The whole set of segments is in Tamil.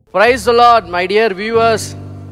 Price lord my dear viewers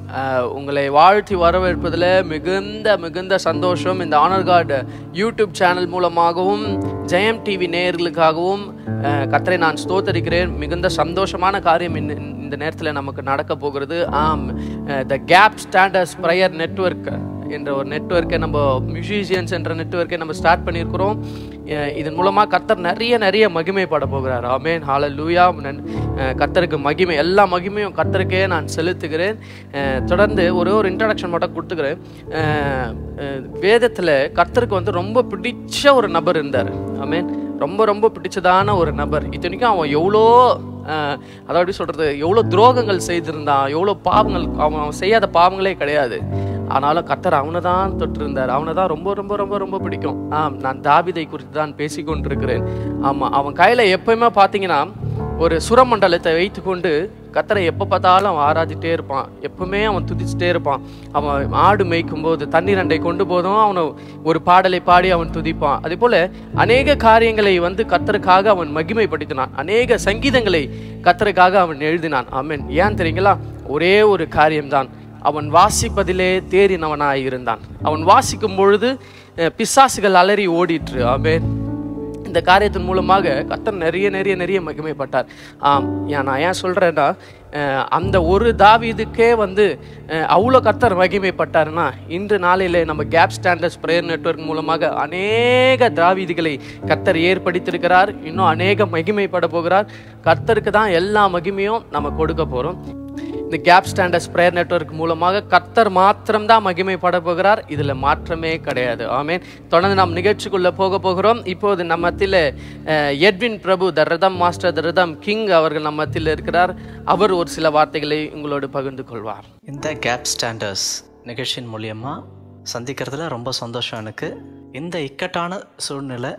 உங்களை வாழ்த்தி வரவேற்பதில் மிகுந்த மிகுந்த சந்தோஷம் இந்த ஆனர் கார்டு யூடியூப் சேனல் மூலமாகவும் ஜெயம் டிவி நேயர்களுக்காகவும் அஹ், கர்த்தரை நான் ஸ்தோத்தரிக்கிறேன் மிகுந்த சந்தோஷமான காரியம் இந்த இந்த நேரத்தில் நமக்கு நடக்க போகிறது ஆம் the gap standers prayer network என்ற ஒரு நெட்வொர்க்கை நம்ம மியூசிஷியன்ஸ் என்ற நெட்வொர்க்கை நம்ம ஸ்டார்ட் பண்ணியிருக்கிறோம் அஹ் இதன் மூலமாக கர்த்தர் நிறைய நிறைய மகிமைப்பட போகிறார் ஆமேன் ஹால லூயா கர்த்தருக்கு மகிமை எல்லா மகிமையும் கர்த்தருக்கே நான் செலுத்துகிறேன் அஹ் தொடர்ந்து ஒரே ஒரு இன்ட்ரடக்ஷன் மட்டும் கொடுத்துக்கிறேன் அஹ் அஹ் வேதத்தில் கர்த்தருக்கு வந்து ரொம்ப பிடிச்ச ஒரு நபர் இருந்தார் ஆமேன் ரொம்ப ரொம்ப பிடிச்சதான ஒரு நபர் இத்தனைக்கும் அவன் எவ்வளோ அஹ், அதாவது எப்படி சொல்கிறது எவ்வளோ துரோகங்கள் செய்திருந்தான் எவ்வளோ பாவங்கள் அவன் அவன் செய்யாத பாவங்களே கிடையாது ஆனாலும் கர்த்தர் அவனை தான் தொட்டிருந்தார் அவனை தான் ரொம்ப ரொம்ப ரொம்ப ரொம்ப பிடிக்கும் ஆம் நான் தாபிதை குறித்து தான் பேசிக்கொண்டிருக்கிறேன் ஆமாம் அவன் கையில் எப்பயுமே பார்த்தீங்கன்னா ஒரு சுரமண்டலத்தை வைத்துக்கொண்டு கத்தரை எப்போ பார்த்தாலும் அவன் ஆராதிட்டே இருப்பான் எப்பவுமே அவன் துதிச்சுட்டே இருப்பான் அவன் ஆடு மேய்க்கும் போது தண்ணீர் அண்டை கொண்டு போதும் அவனை ஒரு பாடலை பாடி அவன் துதிப்பான் அதே போல அநேக காரியங்களை வந்து கத்தருக்காக அவன் மகிமைப்படுத்தினான் அநேக சங்கீதங்களை கத்தருக்காக அவன் எழுதினான் ஆமென் ஏன் தெரியுங்களா ஒரே ஒரு காரியம்தான் அவன் வாசிப்பதிலே தேறினவனாய் இருந்தான் அவன் வாசிக்கும் பொழுது அஹ், பிசாசுகள் அலறி ஓடிற்று ஆமென் இந்த காரியத்தின் மூலமாக கர்த்தர் நிறைய நிறைய நிறைய மகிமைப்பட்டார் ஆம் ஏன் நான் ஏன் சொல்கிறேன்னா அந்த ஒரு தாவீதுக்கே வந்து அஹ், அவ்வளோ கர்த்தர் மகிமைப்பட்டாருன்னா இன்று நாளிலே நம்ம கேப் ஸ்டாண்டர்ட்ஸ் ப்ரேயர் நெட்வொர்க் மூலமாக அநேக தாவீதுகளை கர்த்தர் ஏற்படுத்தியிருக்கிறார் இன்னும் அநேக மகிமைப்பட போகிறார் கர்த்தருக்கு தான் எல்லா மகிமையும் நம்ம கொடுக்க போகிறோம் இந்த கேப் ஸ்டாண்டர்ட்ஸ் ப்ரேயர் நெட்வொர்க் மூலமாக கர்த்தர் மாத்திரம்தான் மகிமைப்பட போகிறார் இதில் மாற்றமே கிடையாது ஆமென் தொடர்ந்து நாம் நிகழ்ச்சிக்குள்ளே போக போகிறோம் இப்போது நம்ம மத்தியில் அஹ், Edwin Prabhu the rhythm master the rhythm king அவர்கள் நம்ம மத்தியில் இருக்கிறார் அவர் ஒரு சில வார்த்தைகளை உங்களோடு பகிர்ந்து கொள்வார் இந்த கேப் ஸ்டாண்டர்ஸ் நிகழ்ச்சியின் மூலியமா சந்திக்கிறதுல ரொம்ப சந்தோஷம் எனக்கு இந்த இக்கட்டான சூழ்நிலை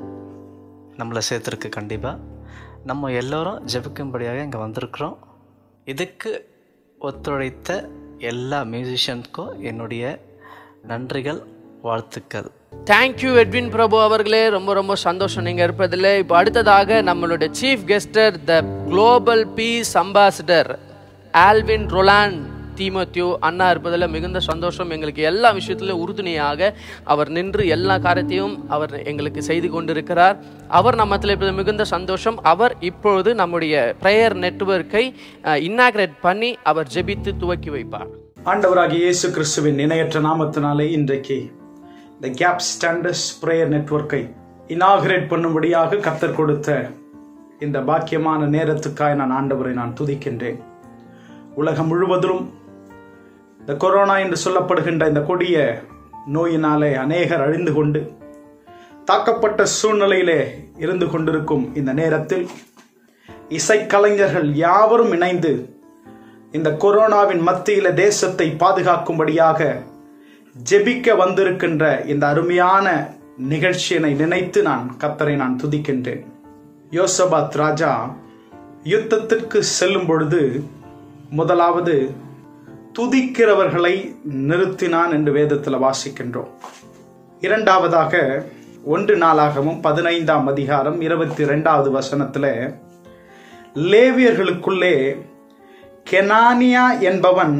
நம்மளை சேர்த்துருக்கு கண்டிப்பாக நம்ம எல்லோரும் ஜெபிக்கும்படியாக இங்கே வந்திருக்கிறோம் இதுக்கு ஒத்துழைத்த எல்லா மியூசிஷியனுக்கும் என்னுடைய நன்றிகள் வாழ்த்துக்கள் தேங்க்யூ எட்வின் பிரபு அவர்களே ரொம்ப ரொம்ப சந்தோஷம் நீங்கள் இருப்பதில் இப்போ அடுத்ததாக நம்மளுடைய chief guest the global peace ambassador Alvin Roland Timothy அண்ணா இருப்பதில் மிகுந்த சந்தோஷம் எங்களுக்கு எல்லா விஷயத்திலும் உறுதுணையாக அவர் நின்று எல்லா காரியத்தையும் அவர் எங்களுக்கு செய்து கொண்டிருக்கிறார் அவர் நம்மத்தில் இருப்பது மிகுந்த சந்தோஷம் அவர் இப்பொழுது நம்முடைய ப்ரேயர் நெட்வொர்க்கை இன்னாகிரேட் பண்ணி அவர் ஜெபித்து துவக்கி வைப்பார் ஆண்டவராகிய இயேசு கிறிஸ்துவின் இணையற்ற நாமத்தினாலே இன்றைக்கு இந்த கேப் ஸ்டாண்டர்ஸ் பிரேயர் நெட்வொர்க்கை இனாகிரேட் பண்ணும்படியாக கத்தர் கொடுத்த இந்த பாக்கியமான நேரத்துக்காய் நான் ஆண்டவரை நான் துதிக்கின்றேன் உலகம் முழுவதிலும் இந்த கொரோனா என்று சொல்லப்படுகின்ற இந்த கொடிய நோயினாலே அநேகர் அழிந்து கொண்டு தாக்கப்பட்ட சூழ்நிலையிலே இருந்து கொண்டிருக்கும் இந்த நேரத்தில் இசைக்கலைஞர்கள் யாவரும் இணைந்து இந்த கொரோனாவின் மத்தியில தேசத்தை பாதுகாக்கும்படியாக ஜெபிக்க வந்திருக்கின்ற இந்த அருமையான நிகழ்ச்சியினை நினைத்து நான் கத்தரை நான் துதிக்கின்றேன் யோசபாத் ராஜா யுத்தத்திற்கு செல்லும் பொழுது முதலாவது துதிக்கிறவர்களை நிறுத்தினான் என்று வேதத்தில் வாசிக்கின்றோம் இரண்டாவதாக ஒன்று நாளாகவும் பதினைந்தாம் அதிகாரம் இருபத்தி இரண்டாவது வசனத்தில் லேவியர்களுக்குள்ளே கெனானியா என்பவன்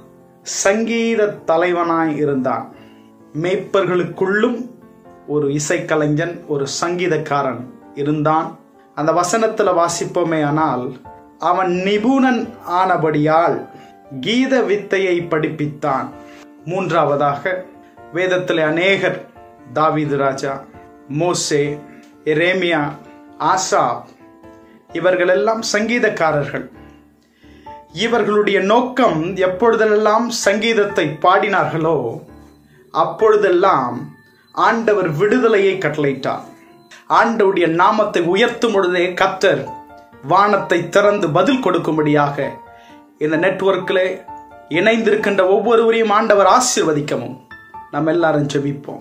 சங்கீத தலைவனாய் இருந்தான் மேய்ப்பர்களுக்குள்ளும் ஒரு இசைக்கலைஞன் ஒரு சங்கீதக்காரன் இருந்தான் அந்த வசனத்துல வாசிப்போமே ஆனால் அவன் நிபுணன் ஆனபடியால் கீத வித்தையை படிப்பித்தான் மூன்றாவதாக வேதத்தில் அநேகர் தாவீது ராஜா மோசே எரேமியா ஆசாப் இவர்களெல்லாம் சங்கீதக்காரர்கள் இவர்களுடைய நோக்கம் எப்பொழுதெல்லாம் சங்கீதத்தை பாடினார்களோ அப்பொழுதெல்லாம் ஆண்டவர் விடுதலையை கட்டளையிட்டார் ஆண்டவருடைய நாமத்தை உயர்த்தும் பொழுதே கத்தர் வானத்தை திறந்து பதில் கொடுக்கும்படியாக இந்த நெட்வொர்க்கில் இணைந்திருக்கின்ற ஒவ்வொருவரையும் ஆண்டவர் ஆசீர்வதிக்கவும் நம்ம எல்லாரும் ஜெபிப்போம்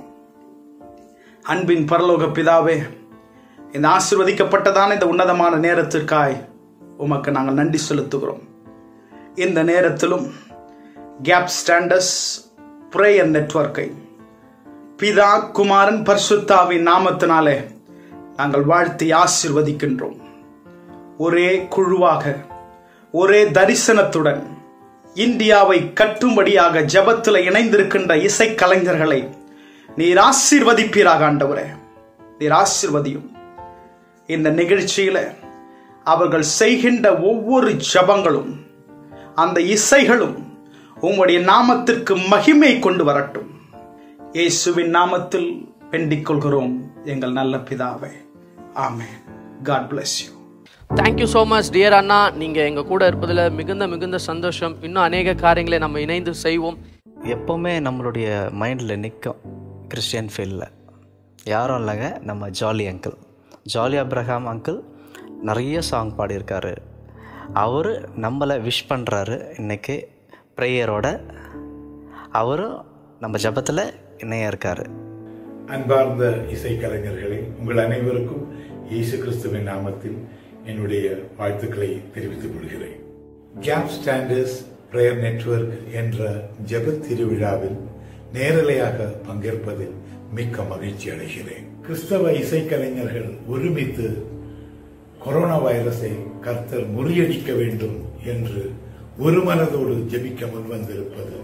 அன்பின் பரலோக பிதாவே இந்த ஆசீர்வதிக்கப்பட்டதான இந்த உன்னதமான நேரத்திற்காய் உமக்கு நாங்கள் நன்றி செலுத்துகிறோம் இந்த நேரத்திலும் கேப் ஸ்டாண்டர்ஸ் பிரேயர் நெட்வொர்க்கை பிதா குமாரன் பரிசுத்தாவின் நாமத்தினாலே நாங்கள் வாழ்த்தி ஆசிர்வதிக்கின்றோம் ஒரே குழுவாக ஒரே தரிசனத்துடன் இந்தியாவை கட்டும்படியாக ஜெபத்தில் இணைந்திருக்கின்ற இசைக்கலைஞர்களை நீர் ஆசீர்வதிப்பீராக ஆண்டவரே நீர் ஆசீர்வதியும் இந்த நிகழ்ச்சியில அவர்கள் செய்கின்ற ஒவ்வொரு ஜபங்களும் அந்த இசைகளும் உம்முடைய நாமத்திற்கு மகிமை கொண்டு வரட்டும் இயேசுவின் நாமத்தில் வேண்டிக் கொள்கிறோம் எங்கள் நல்ல பிதாவே ஆமென் God bless you thank you so much dear அண்ணா நீங்கள் எங்கள் கூட இருப்பதில் மிகுந்த மிகுந்த சந்தோஷம் இன்னும் அநேக காரியங்களை நம்ம இணைந்து செய்வோம் எப்போவுமே நம்மளுடைய மைண்டில் நிற்கும் கிறிஸ்டியன் ஃபீல்டில் யாரும் இல்லைங்க நம்ம Jolly uncle Jolly Abraham uncle நிறைய சாங் பாடியிருக்காரு அவர் நம்மளை விஷ் பண்ணுறாரு இன்றைக்கி ப்ரேயரோட அவரும் நம்ம ஜபத்தில் இணைய இருக்கார் அன்பார்ந்த இசைக்கலைஞர்களே உங்கள் அனைவருக்கும் இயேசு கிறிஸ்துவின் நாமத்தில் என்னுடைய வாழ்த்துக்களை தெரிவித்துக் கொள்கிறேன் கேப் ஸ்டாண்டர்ஸ் பிரேயர் நெட்வொர்க் என்ற ஜெப திருவிழாவில் நேரலையாக பங்கேற்பதில் மிக்க மகிழ்ச்சி அடைகிறேன் கிறிஸ்தவ இசைக்கலைஞர்கள் ஒருமித்து கொரோனா வைரஸை கர்த்தர் முறியடிக்க வேண்டும் என்று ஒரு மனதோடு ஜெபிக்க முன்வந்திருப்பது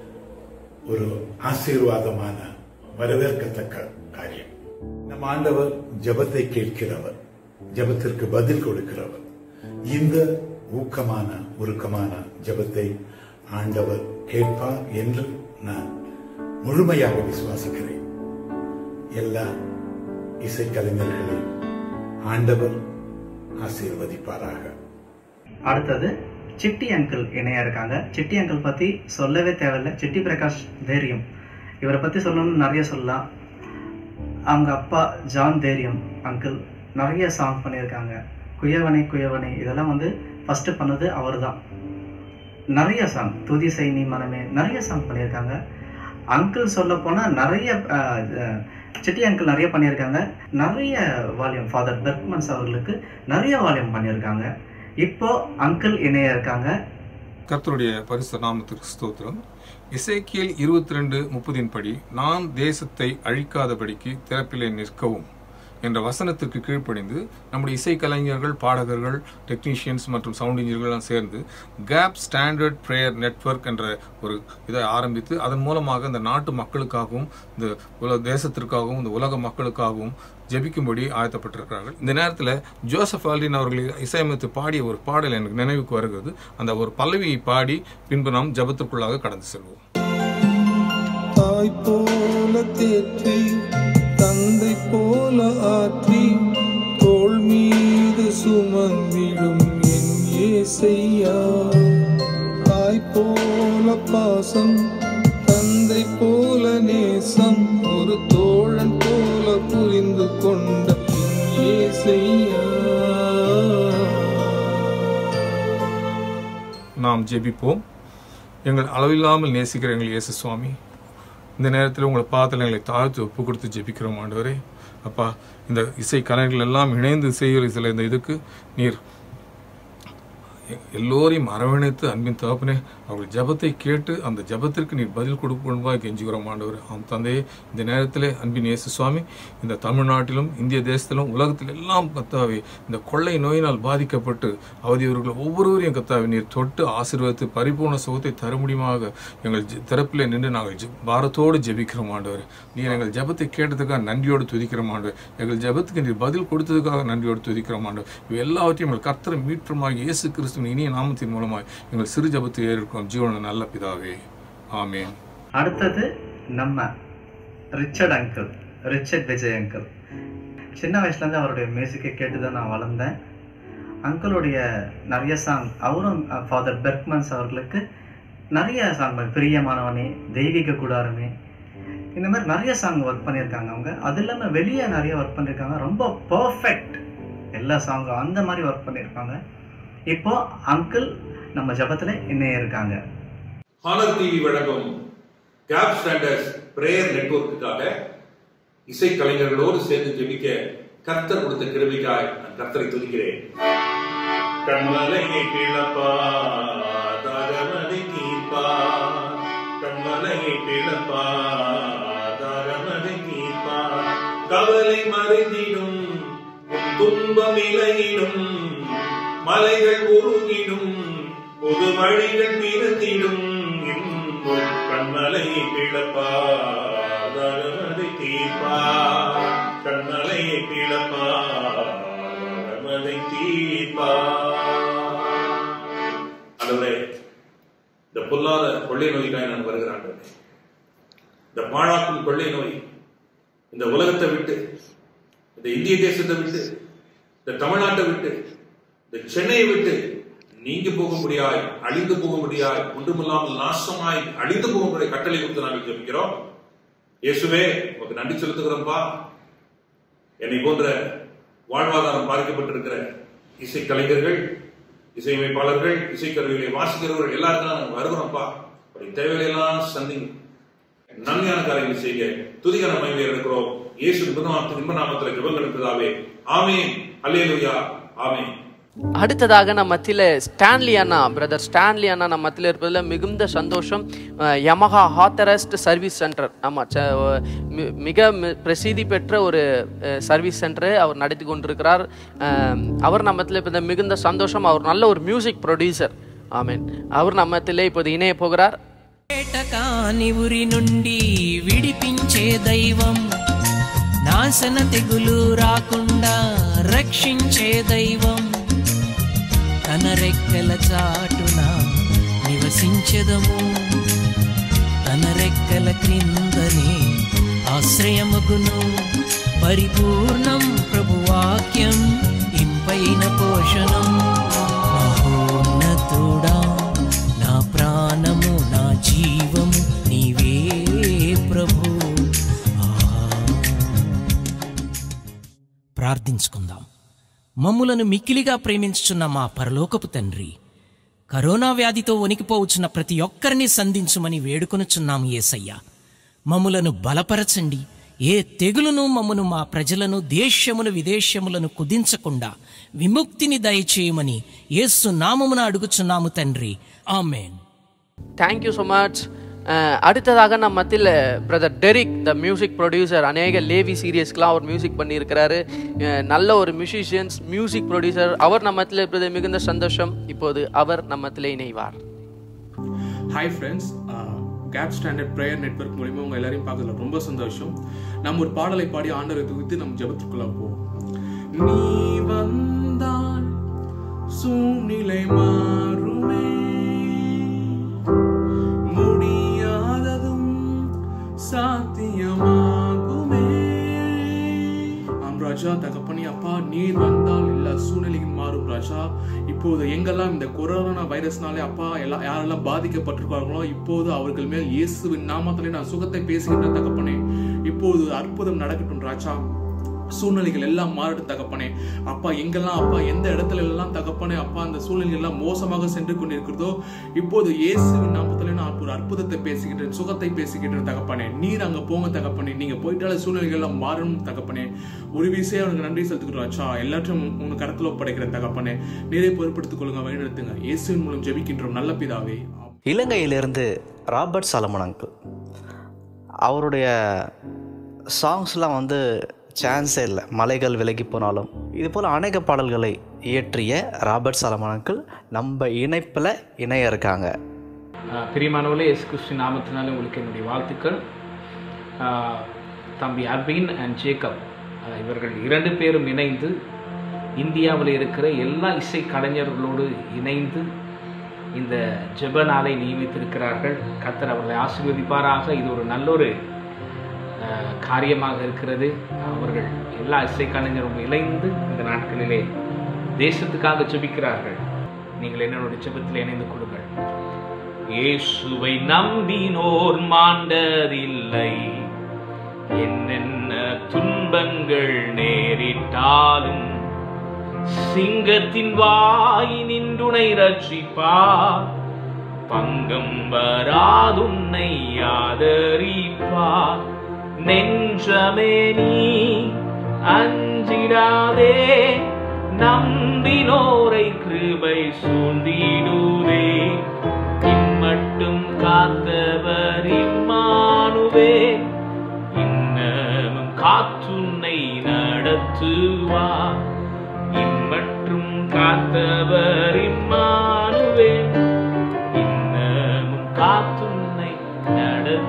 ஒரு ஆசீர்வாதமான வரவேற்கத்தக்க காரியம் நம் ஆண்டவர் ஜெபத்தை கேட்கிறவர் ஜெபத்திற்கு பதில் கொடுக்கிறவர் இந்த ஊக்கமான உருக்கமான ஜெபத்தை ஆண்டவர் கேட்பார் என்று நான் முழுமையாக விசுவாசிக்கிறேன் எல்லா இசைக்கலைஞர்களையும் ஆண்டவர் ஆசீர்வதிப்பாராக அடுத்தது சிட்டி அங்கிள் இணையா இருக்காங்க சிட்டி அங்கிள் பற்றி சொல்லவே தேவையில்லை சிட்டி பிரகாஷ் தைரியம் இவரை பற்றி சொல்லணும்னு நிறைய சொல்லலாம் அவங்க அப்பா ஜான் தைரியம் அங்கிள் நிறைய சாங் பண்ணியிருக்காங்க குயவனை குயவனை இதெல்லாம் வந்து ஃபஸ்ட்டு பண்ணது அவர் தான் நிறைய சாங் துதி செய் நீ மனமே நிறைய சாங் பண்ணியிருக்காங்க அங்கிள் சொல்ல போனால் நிறைய அஹ், அஹ், சிட்டி அங்கிள் நிறைய பண்ணியிருக்காங்க நிறைய வால்யூம் ஃபாதர் பெர்க்மன்ஸ் அவர்களுக்கு நிறைய வால்யூம் பண்ணியிருக்காங்க இப்போ அங்கிள் இணைய இருக்காங்க கர்த்தருடைய பரிசு நாமத்திற்கு ஸ்தோத்திரம் இசைக்கியல் இருபத்தி ரெண்டு முப்பதின் படி நான் தேசத்தை அழிக்காதபடிக்கு திறப்பிலே நிற்கவும் என்ற வசனத்திற்கு கீழ்ப்படிந்து நம்முடைய இசைக்கலைஞர்கள் பாடகர்கள் டெக்னீஷியன்ஸ் மற்றும் சவுண்ட் இன்ஜினியர்கள்லாம் சேர்ந்து கேப் ஸ்டாண்டர்ட் ப்ரேயர் நெட்வொர்க் என்ற ஒரு இதை ஆரம்பித்து அதன் மூலமாக இந்த நாட்டு மக்களுக்காகவும் இந்த உலக தேசத்திற்காகவும் இந்த உலக மக்களுக்காகவும் ஜெபிக்கும்படி ஆயத்தப்பட்டிருக்கிறார்கள் இந்த நேரத்தில் ஜோசப் ஆல்டின் அவர்கள் இசையமைத்து பாடிய ஒரு பாடல் எனக்கு நினைவுக்கு வருகிறது அந்த ஒரு பல்லவியை பாடி பின்பு நாம் ஜெபத்திற்குள்ளாக கடந்து செல்வோம் தாய் போல தேற்றி தந்தை போல ஆற்றி தோள் மீது சுமந்திடும் என் ஏசையா தாய் போல பாசம் தந்தை போல நேசம் ஒரு தோழன் போல புரிந்து கொண்ட என் ஏசையா நாம் ஜெபிப்போம் எங்கள் அளவில்லாமல் நேசிக்கிற எங்கள் இயேசு சுவாமி இந்த நேரத்தில் உங்களை பார்த்துல எங்களை தாழ்த்து ஒப்பு கொடுத்து ஜெபிக்கிறோம் ஆண்டவரே அப்பா இந்த இசை கலைஞர்கள் எல்லாம் இணைந்து செய்கிற சில இந்த இதுக்கு நீர் எ- எல்லோரையும் அரவணைத்து அன்பின் தகப்பனே அவர்கள் ஜெபத்தை கேட்டு அந்த ஜெபத்திற்கு நீர் பதில் கொடுக்கணுமா கெஞ்சுகிறோம் ஆண்டவர் ஆம் தந்தையே இந்த நேரத்தில் அன்பின் இயேசு சுவாமி இந்த தமிழ்நாட்டிலும் இந்திய தேசத்திலும் உலகத்தில் எல்லாம் கத்தாவே இந்த கொள்ளை நோயினால் பாதிக்கப்பட்டு அவதியவர்கள் ஒவ்வொருவரையும் கத்தாவே நீர் தொட்டு ஆசீர்வதித்து பரிபூர்ண சுகத்தை தர முடியுமாக எங்கள் ஜெ- திறப்பிலே நின்று நாங்கள் ஜெ- பாரத்தோடு ஜெபிக்கிறோம் ஆண்டவர் நீர் எங்கள் ஜெபத்தை கேட்டதுக்காக நன்றியோடு துதிக்கிறோம் ஆண்டவர் எங்கள் ஜெபத்துக்கு நீர் பதில் கொடுத்ததுக்காக நன்றியோடு துதிக்கிறோம் ஆண்டவர் இவை எல்லாவற்றையும் எங்கள் கர்த்தரை மீட்புமாக இயேசு கிறிஸ்துவின் இனிய நாமத்தின் மூலமாக எங்கள் சிறு ஜெபத்தை ஏற்கிறோம் ஜீவன நல்ல பிதாவே ஆமென் அடுத்தது நம்ம Richard uncle Richard Vijay uncle சின்ன வயசுலேருந்து அவருடைய மியூசிக்கை கேட்டு தான் நான் வளர்ந்தேன் அங்கிளுடைய நிறைய சாங் அவரும் ஃபாதர் பெர்க்மன்ஸ் அவர்களுக்கு நிறைய சாங் பிரியமானவனே தெய்வீக கூடாரமே இந்த மாதிரி நிறைய சாங் ஒர்க் பண்ணியிருக்காங்க அவங்க அது இல்லாமல் வெளியே நிறைய ஒர்க் பண்ணியிருக்காங்க ரொம்ப பர்ஃபெக்ட் எல்லா சாங்கும் அந்த மாதிரி ஒர்க் பண்ணியிருக்காங்க இப்போ அங்கிள் நம்ம ஜபத்தில் இணைய இருக்காங்க ஹானர் டிவி வழங்கும் கேப் ஸ்டாண்டர்ட்ஸ் பிரேயர் நெட்வொர்க்குக்காக இசை கலைஞர்களோடு சேர்ந்து ஜெபிக்க கர்த்தர் கொடுத்த கிருபிக்காய் நான் கர்த்தரை துதிக்கிறேன் கண்மலையை பிளப்பா தாரமதை நீப்பா கண்மலையை பிளப்பா தாரமதை நீப்பா கவலை மறைந்திடும் உன் துன்பம் இலையிடும் மலைகள் உருகிடும் பொது வழிகள் பிறந்திடும் இன்பம் கண்மலை பிளப்பாதை தீர்ப்பா கண்மலை பிளப்பாதை தீர்ப்பா அதுவரை இந்த பொல்லாத கொள்ளை நோய்க்காய் நான் வருகிறான் இந்த பாழாக்கும் கொள்ளை நோய் இந்த உலகத்தை விட்டு இந்த இந்திய தேசத்தை விட்டு இந்த தமிழ்நாட்டை விட்டு இந்த சென்னையை விட்டு நீங்க போக முடியாய் அழிந்து போக முடியாய் ஒன்றுமில்லாமல் நாசமாய் அழிந்து போக முடிய கட்டளை கொடுத்து நாங்கள் ஜெபிக்கிறோம் இயேசுவே உனக்கு நன்றி செலுத்துகிறோம்ப்பா என்னை போன்ற வாழ்வாதாரம் பாதிக்கப்பட்டிருக்கிற இசை கலைஞர்கள் இசையமைப்பாளர்கள் இசைக்கருவிகளை வாசிக்கிறவர்கள் எல்லாருக்கும் நாங்கள் வருகிறோம்ப்பா அப்படி தேவையெல்லாம் சந்திங்க நன்மையான காரியங்களை செய்ய துதிகர மகிமையை எடுக்கிறோம் இயேசு நிபநாமத்தில் நிபநாமத்தில் ஜெபங்கள் இருக்கிறதாவே ஆமேன் அல்லேலூயா ஆமேன் அடுத்ததாக நம்ம மத்தியில் ஸ்டான்லி அண்ணா பிரதர் ஸ்டான்லி அண்ணா நம்ம மத்தியில் இருப்பதில் மிகுந்த சந்தோஷம் யமஹா ஹாத்தரஸ்ட் சர்வீஸ் சென்டர் ஆமாம் மிக மி- பிரசித்தி பெற்ற ஒரு சர்வீஸ் சென்டர் அவர் நடத்தி கொண்டிருக்கிறார் அஹ், அவர் நம்ம மத்தியில் இப்போ மிகுந்த சந்தோஷம் அவர் நல்ல ஒரு மியூசிக் ப்ரொடியூசர் ஆமீன் அவர் நம்ம மத்தியிலே இப்போது இணைய போகிறார் వేట కాని ఉరి నుండి విడిపించే దైవం నాశన తెగులు రాకుండా రక్షించే దైవం తన రెక్కల చాటున నివసించెదము తన రెక్కల క్రిందనే ఆశ్రయమగును పరిపూర్ణం ప్రభువాక్యం ఇంపైన పోషణం మహోన్నతుడా నా ప్రాణము నా జీవము నీవే ప్రభు ప్రార్థించుకుందాం మమ్ములను మిక్కిలిగా ప్రేమించుచున్న మా పరలోకపు తండ్రి కరోనా వ్యాధితో వణికిపోవచ్చున్న ప్రతి ఒక్కరిని సంధించుమని వేడుకొనుచున్నాము ఏసయ్యా మమ్ములను బలపరచండి ఏ తెగులును మమ్మను మా ప్రజలను దేశమును విదేశములను కుదించకుండా విముక్తిని దయచేయమని యేసు నామమున అడుగుచున్నాము తండ్రి ఆమెన్ தேங்க்யூ ஸோ மச் அடுத்ததாக நம்ம மத்தியில் brother Derek the music producer அநேக லேவி சீரியஸ்க்கெலாம் அவர் மியூசிக் பண்ணியிருக்கிறாரு அஹ், நல்ல ஒரு மியூசிஷியன்ஸ் மியூசிக் ப்ரொடியூசர் அவர் நம்ம மத்தியில் இருப்பது மிகுந்த சந்தோஷம் இப்போது அவர் நம்ம மத்தியில் இணைவார் hi friends cap standard prayer network மூலிமா உங்கள் எல்லாரையும் பார்க்கறதுல ரொம்ப சந்தோஷம் நம்ம ஒரு பாடலை பாடி ஆண்டவரை துதித்து நம்ம ஜெபத்துக்குள்ள போவோம் நீ வந்தால் சூழ்நிலை மாறுமே முடியாததும் சாத்தியமாகுமே ஆம் ராஜா தகப்பனே அப்பா நீர் வந்தால் இல்ல சூழ்நிலைகள் மாறும் ராஜா இப்போது எங்கெல்லாம் இந்த கொரோனா வைரஸ்னாலே அப்பா எல்லாம் யாரெல்லாம் பாதிக்கப்பட்டிருக்காங்களோ இப்போது அவர்கள் மேல் இயேசுவின் நாமத்திலே நான் சுகத்தை பேசுகின்ற தகப்பனே இப்போது அற்புதம் நடக்கட்டும் ராஜா சூழ்நிலைகள் எல்லாம் மாறட்டும் தகப்பனே அப்பா எங்கெல்லாம் அப்பா எந்த இடத்துல எல்லாம் தகப்பனே அப்பா அந்த சூழ்நிலைகள் எல்லாம் மோசமாக சென்று கொண்டிருக்கிறதோ இப்போது இயேசுவின் நாமத்திலே நான் ஒரு அற்புதத்தை பேசுகின்றேன் சுகத்தை பேசுகின்றேன் தகப்பனே நீர் அங்க போங்க தகப்பனே நீங்க போயிட்டால சூழ்நிலைகள் எல்லாம் மாறணும் தகப்பனே ஒரு விஷயம் அவனுக்கு நன்றி செலுத்துக்கிறோம் ஆச்சா எல்லாற்றும் உங்க கரத்துல ஒப்படைக்கிறேன் தகப்பனே நீரை பொறுப்படுத்திக் கொள்ளுங்க வழிநடத்துங்க இயேசுவின் மூலம் ஜெபிக்கின்றோம் நல்ல பிதாவே இலங்கையிலிருந்து ராபர்ட் சாலமன் அங்கிள் அவருடைய சாங்ஸ்லாம் வந்து சான்ஸே இல்லை மலைகள் விலகி போனாலும் இது போல் அநேக பாடல்களை இயற்றிய ராபர்ட் சாலமன் அங்கிள் நம்ம இணைப்பில் இணைய இருக்காங்க ஆஹ் பிரியமானவர்களே எஸ் கிறிஸ்து நாமத்தினால உங்களுக்கு என்னுடைய வாழ்த்துக்கள் ஆஹ் தம்பி அர்பின் அண்ட் ஜேக்கப் ஆஹ் இவர்கள் இரண்டு பேரும் இணைந்து இந்தியாவில் இருக்கிற எல்லா இசை கலைஞர்களோடு இணைந்து இந்த ஜெப நாளை நியமித்திருக்கிறார்கள் கத்தர் அவர்களை ஆசீர்வதிப்பாராக இது ஒரு நல்லொரு ஆஹ் காரியமாக இருக்கிறது அவர்கள் எல்லா இசை கலைஞரும் இணைந்து இந்த நாட்களிலே தேசத்துக்காக ஜெபிக்கிறார்கள் நீங்கள் என்னோட ஜெபத்தில் இணைந்து கொள்ளுங்கள் இயேசுவை நம்பினோர் மாண்டதில்லை என்னென்ன துன்பங்கள் நேரிட்டாலும் சிங்கத்தின் வாய் நின்றுனை ரட்சிப்பார் பங்கம் வராதுன்னை ஆதரிப்பார் நெஞ்சமே நீ அஞ்சிடாதே நம்பினோரை கிருபை சூழ்ந்திடுதே இம்மட்டும் காத்தவர் இம்மானுவே இன்னமும் காத்துன்னை நடத்துவார் இம்மற்றும் காத்தவர் இம்மானுவே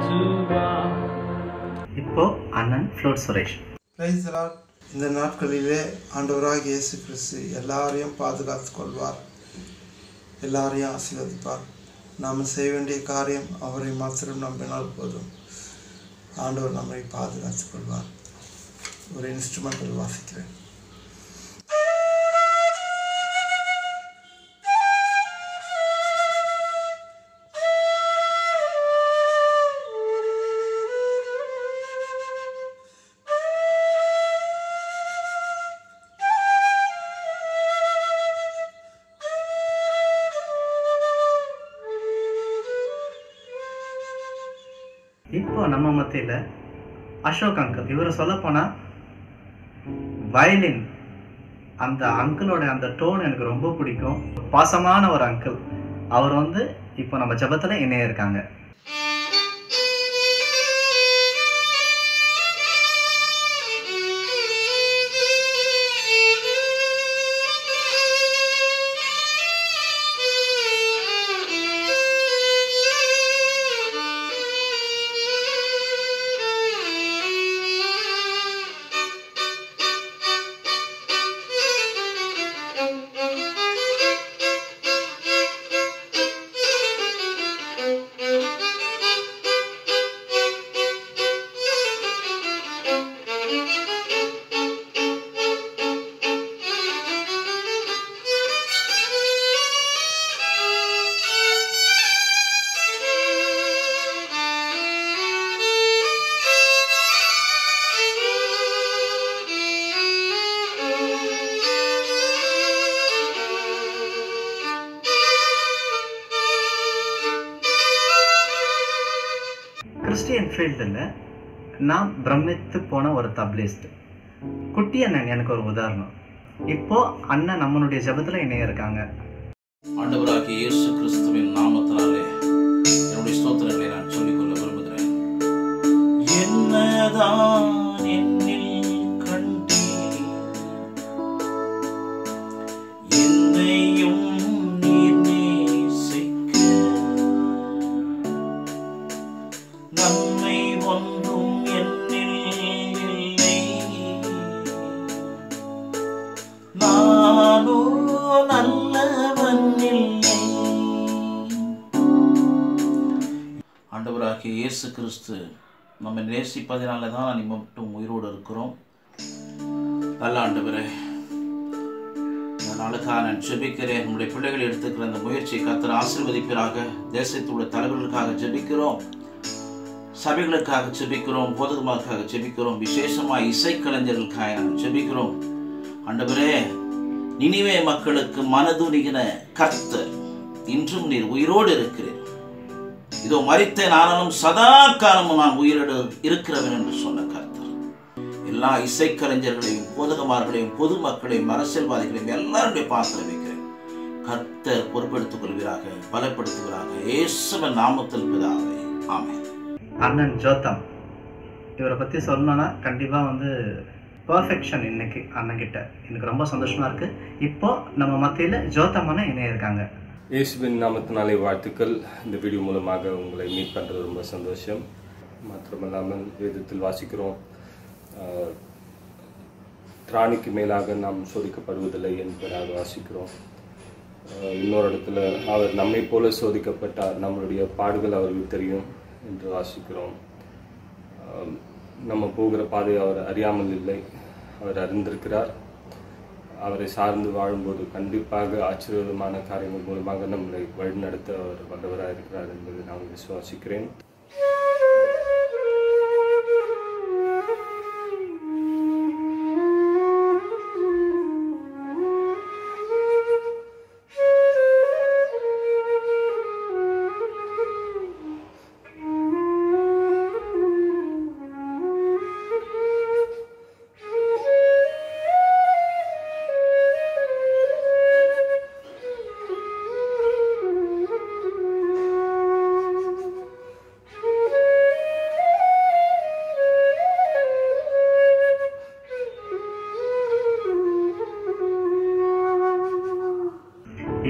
நடத்துவார் இப்போ அண்ணன் ஃப்ளோட் சுரேஷ் பிரைஸ் லார்ட் இந்த நாட்களிலே ஆண்டவராக இயேசு கிறிஸ்து எல்லாரையும் பாதுகாத்து கொள்வார் எல்லாரையும் ஆசீர்வதிப்பார் நாம் செய்ய வேண்டிய காரியம் அவரை மாத்திரம் நம்பினால் போதும் ஆண்டவர் நம்மை பாதுகாத்து கொள்வார் ஒரு இன்ஸ்ட்ருமெண்டல் வாசிக்கிறேன் இப்போ நம்ம மத்தியில் அசோக் அங்கிள் இவரை சொல்ல போனா வயலின் அந்த அங்கிளோட அந்த டோன் எனக்கு ரொம்ப பிடிக்கும் பாசமான ஒரு அங்கிள் அவர் வந்து இப்போ நம்ம ஜெபத்துல இணைய இருக்காங்க கிறிஸ்டியன் ஃபீல்டில் நான் பிரமித்து போன ஒரு தப்லிஸ்ட் குட்டி அண்ணன் எனக்கு ஒரு உதாரணம் இப்போ அண்ணன் நம்மளுடைய ஜெபத்துல இணைய இருக்காங்க ஆண்டவராகிய இயேசு கிறிஸ்துவின் நாமத்தினாலே என்னுடைய ஸ்தோத்திரங்களை நான் சொல்லிக்கொள்ள விரும்புகிறேன் என்னதான் என்னில் கண்டீர் என்னையும் நீர் நேசிக்க நன்மை ஒன்றும் என்னில் இல்லை நானோ நல்லவன் இல்லை ஆண்டவராகிய இயேசு கிறிஸ்து நம்ம நேசிப்பதினால தான் நான் மட்டும் உயிரோடு இருக்கிறோம் நல்ல ஆண்டவரே இந்த நாளுக்காக நான் ஜெபிக்கிறேன் நம்முடைய பிள்ளைகள் எடுத்துக்கிற அந்த முயற்சியை கத்தர் ஆசீர்வதிப்பீராக தேசத்துடைய தலைவர்களுக்காக ஜெபிக்கிறோம் சபைகளுக்காக ஜெபிக்கிறோம் போதகமாக்காக ஜெபிக்கிறோம் விசேஷமாக இசைக்கலைஞர்களுக்காக நாங்கள் ஜெபிக்கிறோம் ஆண்டவரே நினிவே மக்களுக்கு மனதுருகின கர்த்தர் இன்றும் நீர் உயிரோடு இருக்கிறீர் இதோ மறித்தேன் ஆனாலும் சதா காலமும் நான் உயிரோடு இருக்கிறவன் என்று சொன்ன கர்த்தர் எல்லா இசைக்கலைஞர்களையும் போதகமார்களையும் பொதுமக்களையும் அரசியல்வாதிகளையும் எல்லாருடைய பாத்திரம் வைக்கிறேன் கர்த்தர் பொறுப்பெடுத்துக் கொள்வீராக பலப்படுத்துவீராக இயேசுவின் நாமத்தில் பிதாவே ஆமென் அண்ணன் ஜோத்தம் இவரை பத்தி சொல்லணும்னா கண்டிப்பா வந்து பர்ஃபெக்ஷன் இன்னைக்கு அண்ணன் கிட்ட எனக்கு ரொம்ப சந்தோஷமா இருக்கு இப்போ நம்ம மத்தியில ஜோத்தம் அண்ணன் இணைய இருக்காங்க இயேசுவின் நாமத்தினாலே வாழ்த்துக்கள் இந்த வீடியோ மூலமாக உங்களை மீட் பண்ணுறது ரொம்ப சந்தோஷம் மாத்திரமல்லாமல் வேதத்தில் வாசிக்கிறோம் ஆஹ், திராணிக்கு மேலாக நாம் சோதிக்கப்படுவதில்லை என்பதாக வாசிக்கிறோம் ஆஹ், இன்னொரு இடத்துல அவர் நம்மை போல சோதிக்கப்பட்டார் நம்மளுடைய பாடுகள் அவருக்கு தெரியும் என்று வாசிக்கிறோம் ஆஹ், நம்ம போகிற பாதை அவர் அறியாமல் இல்லை அவர் அறிந்திருக்கிறார் அவரை சார்ந்து வாழும்போது கண்டிப்பாக ஆச்சரியமான காரியங்கள் மூலமாக நம்மளை வழிநடத்த அவர் வல்லவராக இருக்கிறார் என்பதை நான் விசுவாசிக்கிறேன்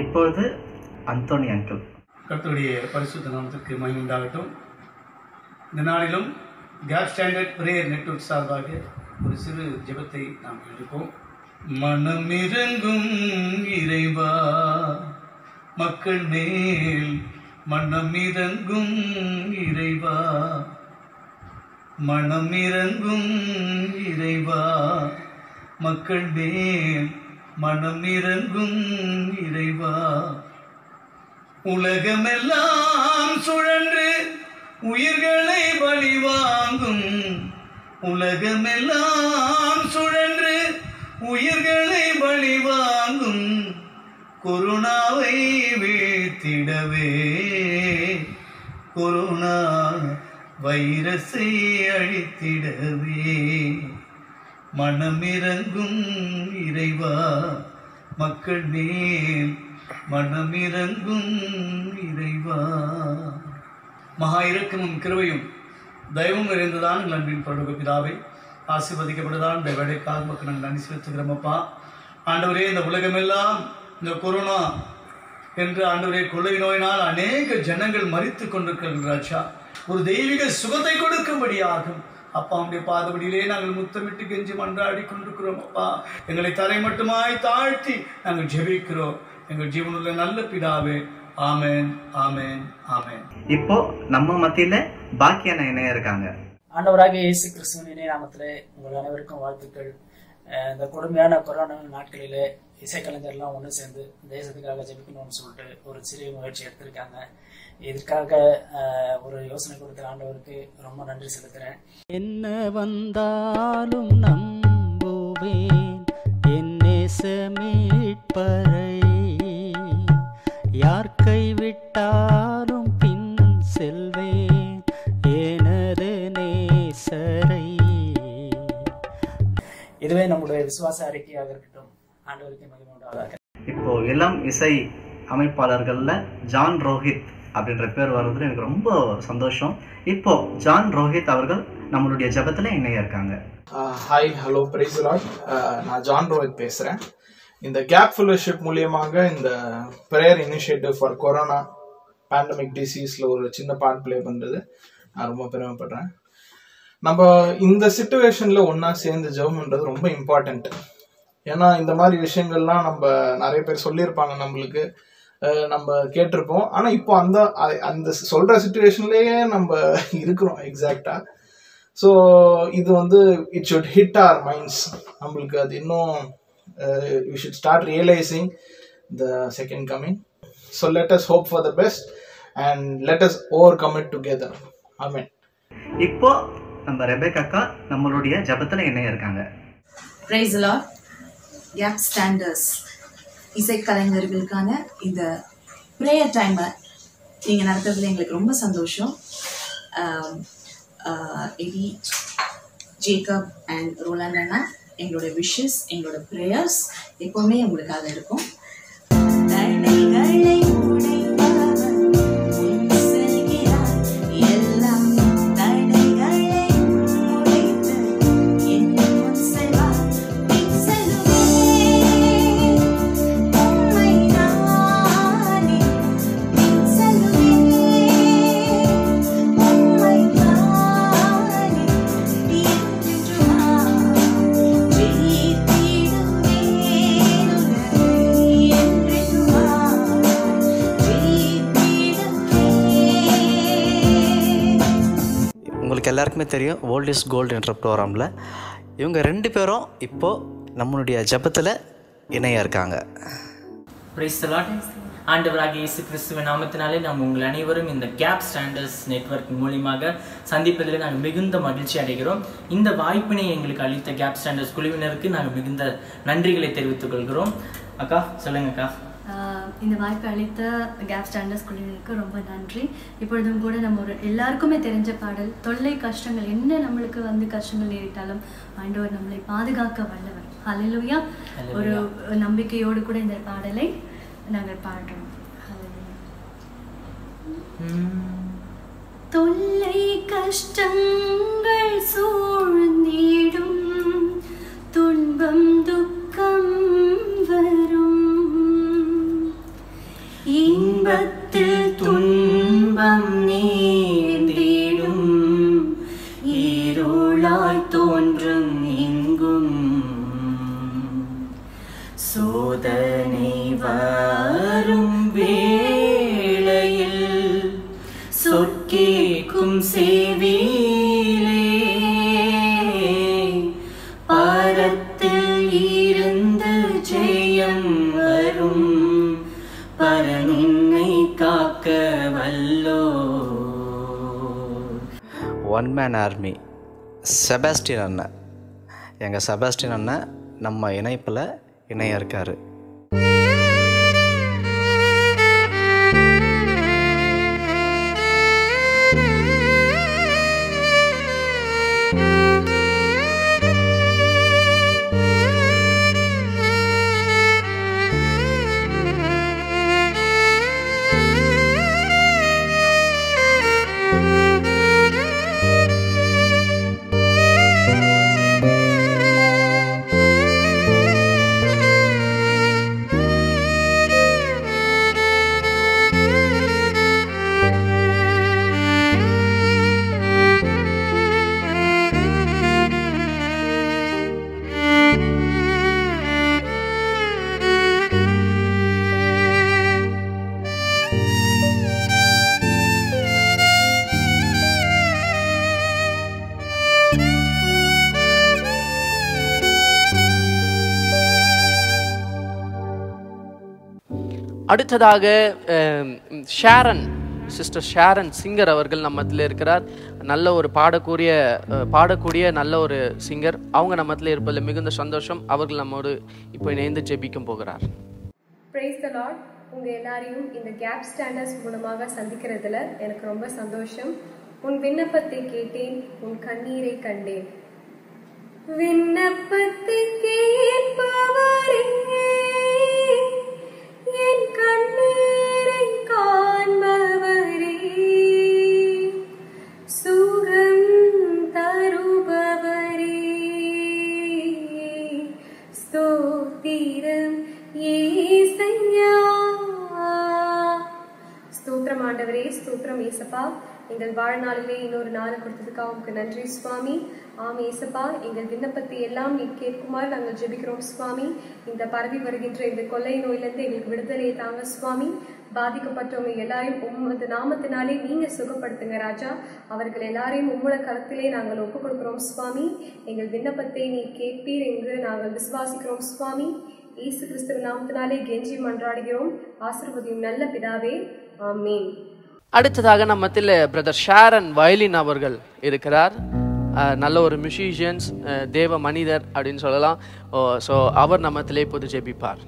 இப்பொழுது அந்தோனி அங்கிள் கர்த்தருடைய பரிசுத்த நாமத்திற்கு மகிமை உண்டாகட்டும் இந்த நாளிலும் கேப் ஸ்டாண்டர்ட் பிரேயர் நெட்வொர்க் சார்பாக ஒரு சிறு ஜெபத்தை நாம் எடுப்போம் மனமிறங்கும் இறைவா மக்கள் மேல் மனமிறங்கும் இறைவா மனமிறங்கும் இறைவா மக்கள் மேல் மனமிறங்கும் இறைவா உலகமெல்லாம் சுழன்று உயிர்களை பலி வாங்கும் உலகமெல்லாம் சுழன்று உயிர்களை பலி வாங்கும் கொரோனாவை வீழ்த்திடவே கொரோனா வைரஸை அழித்திடவே மனமிறங்கும் இறைவா மக்கள் மேல் மனமிறங்கும் இறைவா மகா இரக்கமும் கிருபையும் தெய்வம் நிறைந்ததான் எங்கள் அன்பின் பரலோக பிதாவை ஆசீர்வதிக்கப்படுதான் இந்த வேலைக்காக மக்கள் நாங்கள் நன்றி செலுத்துகிறோம் அப்பா ஆண்டவரே இந்த உலகமெல்லாம் இந்த கொரோனா என்று ஆண்டவரே கொள்ளை நோயினால் அநேக ஜனங்கள் மறித்து கொண்டிருக்கிறார்கள் ராஜா ஒரு தெய்வீக சுகத்தை கொடுக்கும்படியாகும் அப்பா உடைய பாதபடியிலே நாங்கள் முத்தமிட்டு கெஞ்சி மன்றாடி கொண்டிருக்கிறோம் அப்பா எங்களை தரை மட்டுமாய் தாழ்த்தி நாங்கள் ஜெபிக்கிறோம் எங்கள் ஜீவனுள்ள நல்ல பிதாவே ஆமென் ஆமென் ஆமென் இப்போ நம்ம மத்தியில பாக்கியான இணைய இருக்காங்க ஆண்டவராக இயேசு கிறிஸ்துவின் இணைய நாமத்திலே உங்கள் அனைவருக்கும் வாழ்த்துக்கள் அஹ் இந்த கொடுமையான கொரோனா நாட்களிலே இசைக்கலைஞர்லாம் ஒன்று சேர்ந்து தேசத்துக்காக ஜெபிக்கணும்னு சொல்லிட்டு ஒரு சிறிய முயற்சி எடுத்திருக்காங்க இதற்காக அஹ், ஒரு யோசனை கொடுத்த ஆண்டவருக்கு ரொம்ப நன்றி செலுத்துறேன் என்ன வந்தாலும் நம்புவேன் என் நேசமீட்பரை யார் கைவிட்டாலும் பின் செல்வேன் எனது நேசரை இதுவே நம்முடைய விசுவாச அறிக்கையாக இருக்கட்டும் ஆண்டவருக்கு மகிமை உண்டாவதாக இப்போ இளம் இசை அமைப்பாளர்கள்ல ஜான் ரோஹித் அப்படின்ற பேர் வர்றதுல எனக்கு ரொம்ப சந்தோஷம் இப்போ ஜான் ரோஹித் அவர்கள் நம்மளுடைய ஜெபத்துல இணைய இருக்காங்க ஹாய் ஹலோ பிரைஸ் லாட் நான் ஜான் ரோஹித் பேசுகிறேன் இந்த கேப் ஃபெலோஷிப் மூலியமாக இந்த prayer initiative for corona pandemic டிசீஸில் ஒரு சின்ன பார்ட் ப்ளே பண்ணுறது நான் ரொம்ப பெருமைப்படுறேன் நம்ம இந்த சுச்சுவேஷனில் ஒன்றா சேர்ந்து ஜெபம் பண்ணுறது ரொம்ப இம்பார்ட்டண்ட் ஏன்னா இந்த மாதிரி விஷயங்கள்லாம் நம்ம நிறைய பேர் சொல்லியிருப்பாங்க நம்மளுக்கு அஹ் நம்ம கேட்டிருப்போம் ஆனால் இப்போ அந்த அ- அந்த சொல்கிற சுச்சுவேஷன்லேயே நம்ம இருக்கிறோம் எக்ஸாக்டாக ஸோ இது வந்து it should hit our minds நம்மளுக்கு அது இன்னும் you should start realising the second coming so let us hope for the best and let us overcome it together ஆமென் இப்போ நம்ம ரெபேக் அக்கா நம்மளுடைய ஜெபத்துல இணைய இருக்காங்க பிரைஸ் லார்ட் கேப் ஸ்டாண்டர்ஸ் இசைக்கலைஞர்களுக்கான இந்த ப்ரேயர் டைமை நீங்கள் நடத்துறதுல எங்களுக்கு ரொம்ப சந்தோஷம் ஆம், ஆஹ், எடி ஜேக்கப் அண்ட் ரோலாண்ட் அண்ணா எங்களோட விஷஸ் எங்களோட ப்ரேயர்ஸ் எப்போவுமே உங்களுக்காக இருக்கும் தடைகளை உடைப்பவர் முன் செல்கிறார். எல்லா தடைகளை உடைத்து என் முன் செல்வார். பின் செல்லுவேன். உம்மை நாடி பின் செல்லுவேன். உம்மை நாடி என்றென்றுமாய் ஜெயித்திடுவேன் உலகை என்றென்றுமாய் ஜெயித்திடுவேன் உங்களுக்கு எல்லாருக்குமே தெரியும் ஓல்ட் இஸ் கோல்டு என்ற ப்ரோக்ராமில் இவங்க ரெண்டு பேரும் இப்போது நம்மளுடைய ஜெபத்தில் இணையாக இருக்காங்க பிரைஸ் தி லார்ட் ஆண்டவராகிய இயேசு கிறிஸ்துவின் நாமத்தினாலே நாம் உங்கள் அனைவரும் இந்த கேப் ஸ்டாண்டர்ட்ஸ் நெட்வொர்க் மூலியமாக சந்திப்பதில் நாங்கள் மிகுந்த மகிழ்ச்சி அடைகிறோம் இந்த வாய்ப்பினை எங்களுக்கு அளித்த கேப் ஸ்டாண்டர்ட்ஸ் குழுவினருக்கு நாங்கள் மிகுந்த நன்றிகளை தெரிவித்துக் கொள்கிறோம் அக்கா சொல்லுங்க அக்கா ஆஹ் இந்த வாய்ப்பை அளித்த கேப் ஸ்டாண்டர்ஸ் குழுவினருக்கு ரொம்ப நன்றி இப்பொழுதும் கூட நம்ம ஒரு எல்லாருக்குமே தெரிஞ்ச பாடல் தொல்லை கஷ்டங்கள் என்ன நம்மளுக்கு வந்து கஷ்டங்கள் நேரிட்டாலும் ஆண்டவர் நம்மளை பாதுகாக்க வல்லவர் ஹalleluya ஒரு நம்பிக்கையோடு கூட இந்த பாடலை நாங்கள் பாடுறோம் Hallelujah. தொல்லை கஷ்டங்கள் சூழ்ந்திடும் துன்பம் துக்கம் வரும் இன்பத்தில் துன்பம் நேர்ந்திடும் சோதனை வரும் வேளையில் சொற்கேக்கும் செவியிலே பரத்தில் இருந்து ஜெயம் வரும் பரனின்னை காக்க வல்லோ ஒன் மேன் ஆர்மி செபாஸ்டின் அண்ணன் எங்கள் செபாஸ்டின் அண்ணன் நம்ம இணைப்பில் இணைய இருக்கார் அடுத்ததாக அஹ், ஷாரன் சிஸ்டர் ஷாரன் சிங்கர் அவர்கள் நம்மத்தில் இருக்கிறார் நல்ல ஒரு பாடக்கூடிய அஹ், பாடக்கூடிய நல்ல ஒரு சிங்கர் அவங்க நம்மத்தில் இருப்பதில் மிகுந்த சந்தோஷம் அவர்கள் நம்மோடு இப்போ இணைந்து ஜெபிக்கும் போகிறார் பிரைஸ் த லார்ட் உங்கள் எல்லாரையும் இந்த கேப் ஸ்டாண்டர்ஸ் மூலமாக சந்திக்கிறதுல எனக்கு ரொம்ப சந்தோஷம் உன் விண்ணப்பத்தை கேட்டேன் உன் கண்ணீரை கண்டேன் விண்ணப்பத்தை கேட்பவரே என் கண்ணீரை காண்பவரே சுகம் தருபவரே ஸ்தோத்திரம் ஏசையா ஸ்தோத்திரம் ஆண்டவரே ஸ்தோத்திரம் ஏசப்பா எங்கள் வாழ்நாளிலே இன்னொரு நாள் கொடுத்ததுக்காக உமக்கு நன்றி சுவாமி ஆம் ஏசப்பா எங்கள் விண்ணப்பத்தை எல்லாம் நீ கேட்குமாறு நாங்கள் ஜெபிக்கிறோம் சுவாமி இந்த பரவி வருகின்ற இந்த கொள்ளை நோயிலிருந்து எங்களுக்கு விடுதலையை தாங்க சுவாமி பாதிக்கப்பட்டவங்க எல்லாரையும் உமது நாமத்தினாலே நீங்க சுகப்படுத்துங்க ராஜா அவர்கள் எல்லாரையும் உம்மோட கருத்திலே நாங்கள் ஒப்புக் கொடுக்கிறோம் சுவாமி எங்கள் விண்ணப்பத்தை நீ கேட்பீர் என்று நாங்கள் விசுவாசிக்கிறோம் சுவாமி இயேசு கிறிஸ்துவ நாமத்தினாலே கெஞ்சி மன்றாடுகிறோம் ஆசீர்வதியும் நல்ல பிதாவே ஆமீன் அடுத்ததாக நம்மத்தில் பிரதர் ஷாரன் வயலின் அவர்கள் இருக்கிறார் அஹ், நல்ல ஒரு மியூசிஷியன்ஸ் தேவ மனிதர் அப்படின்னு சொல்லலாம் ஸோ அவர் நம்மத்திலே இப்போது ஜெபிப்பார்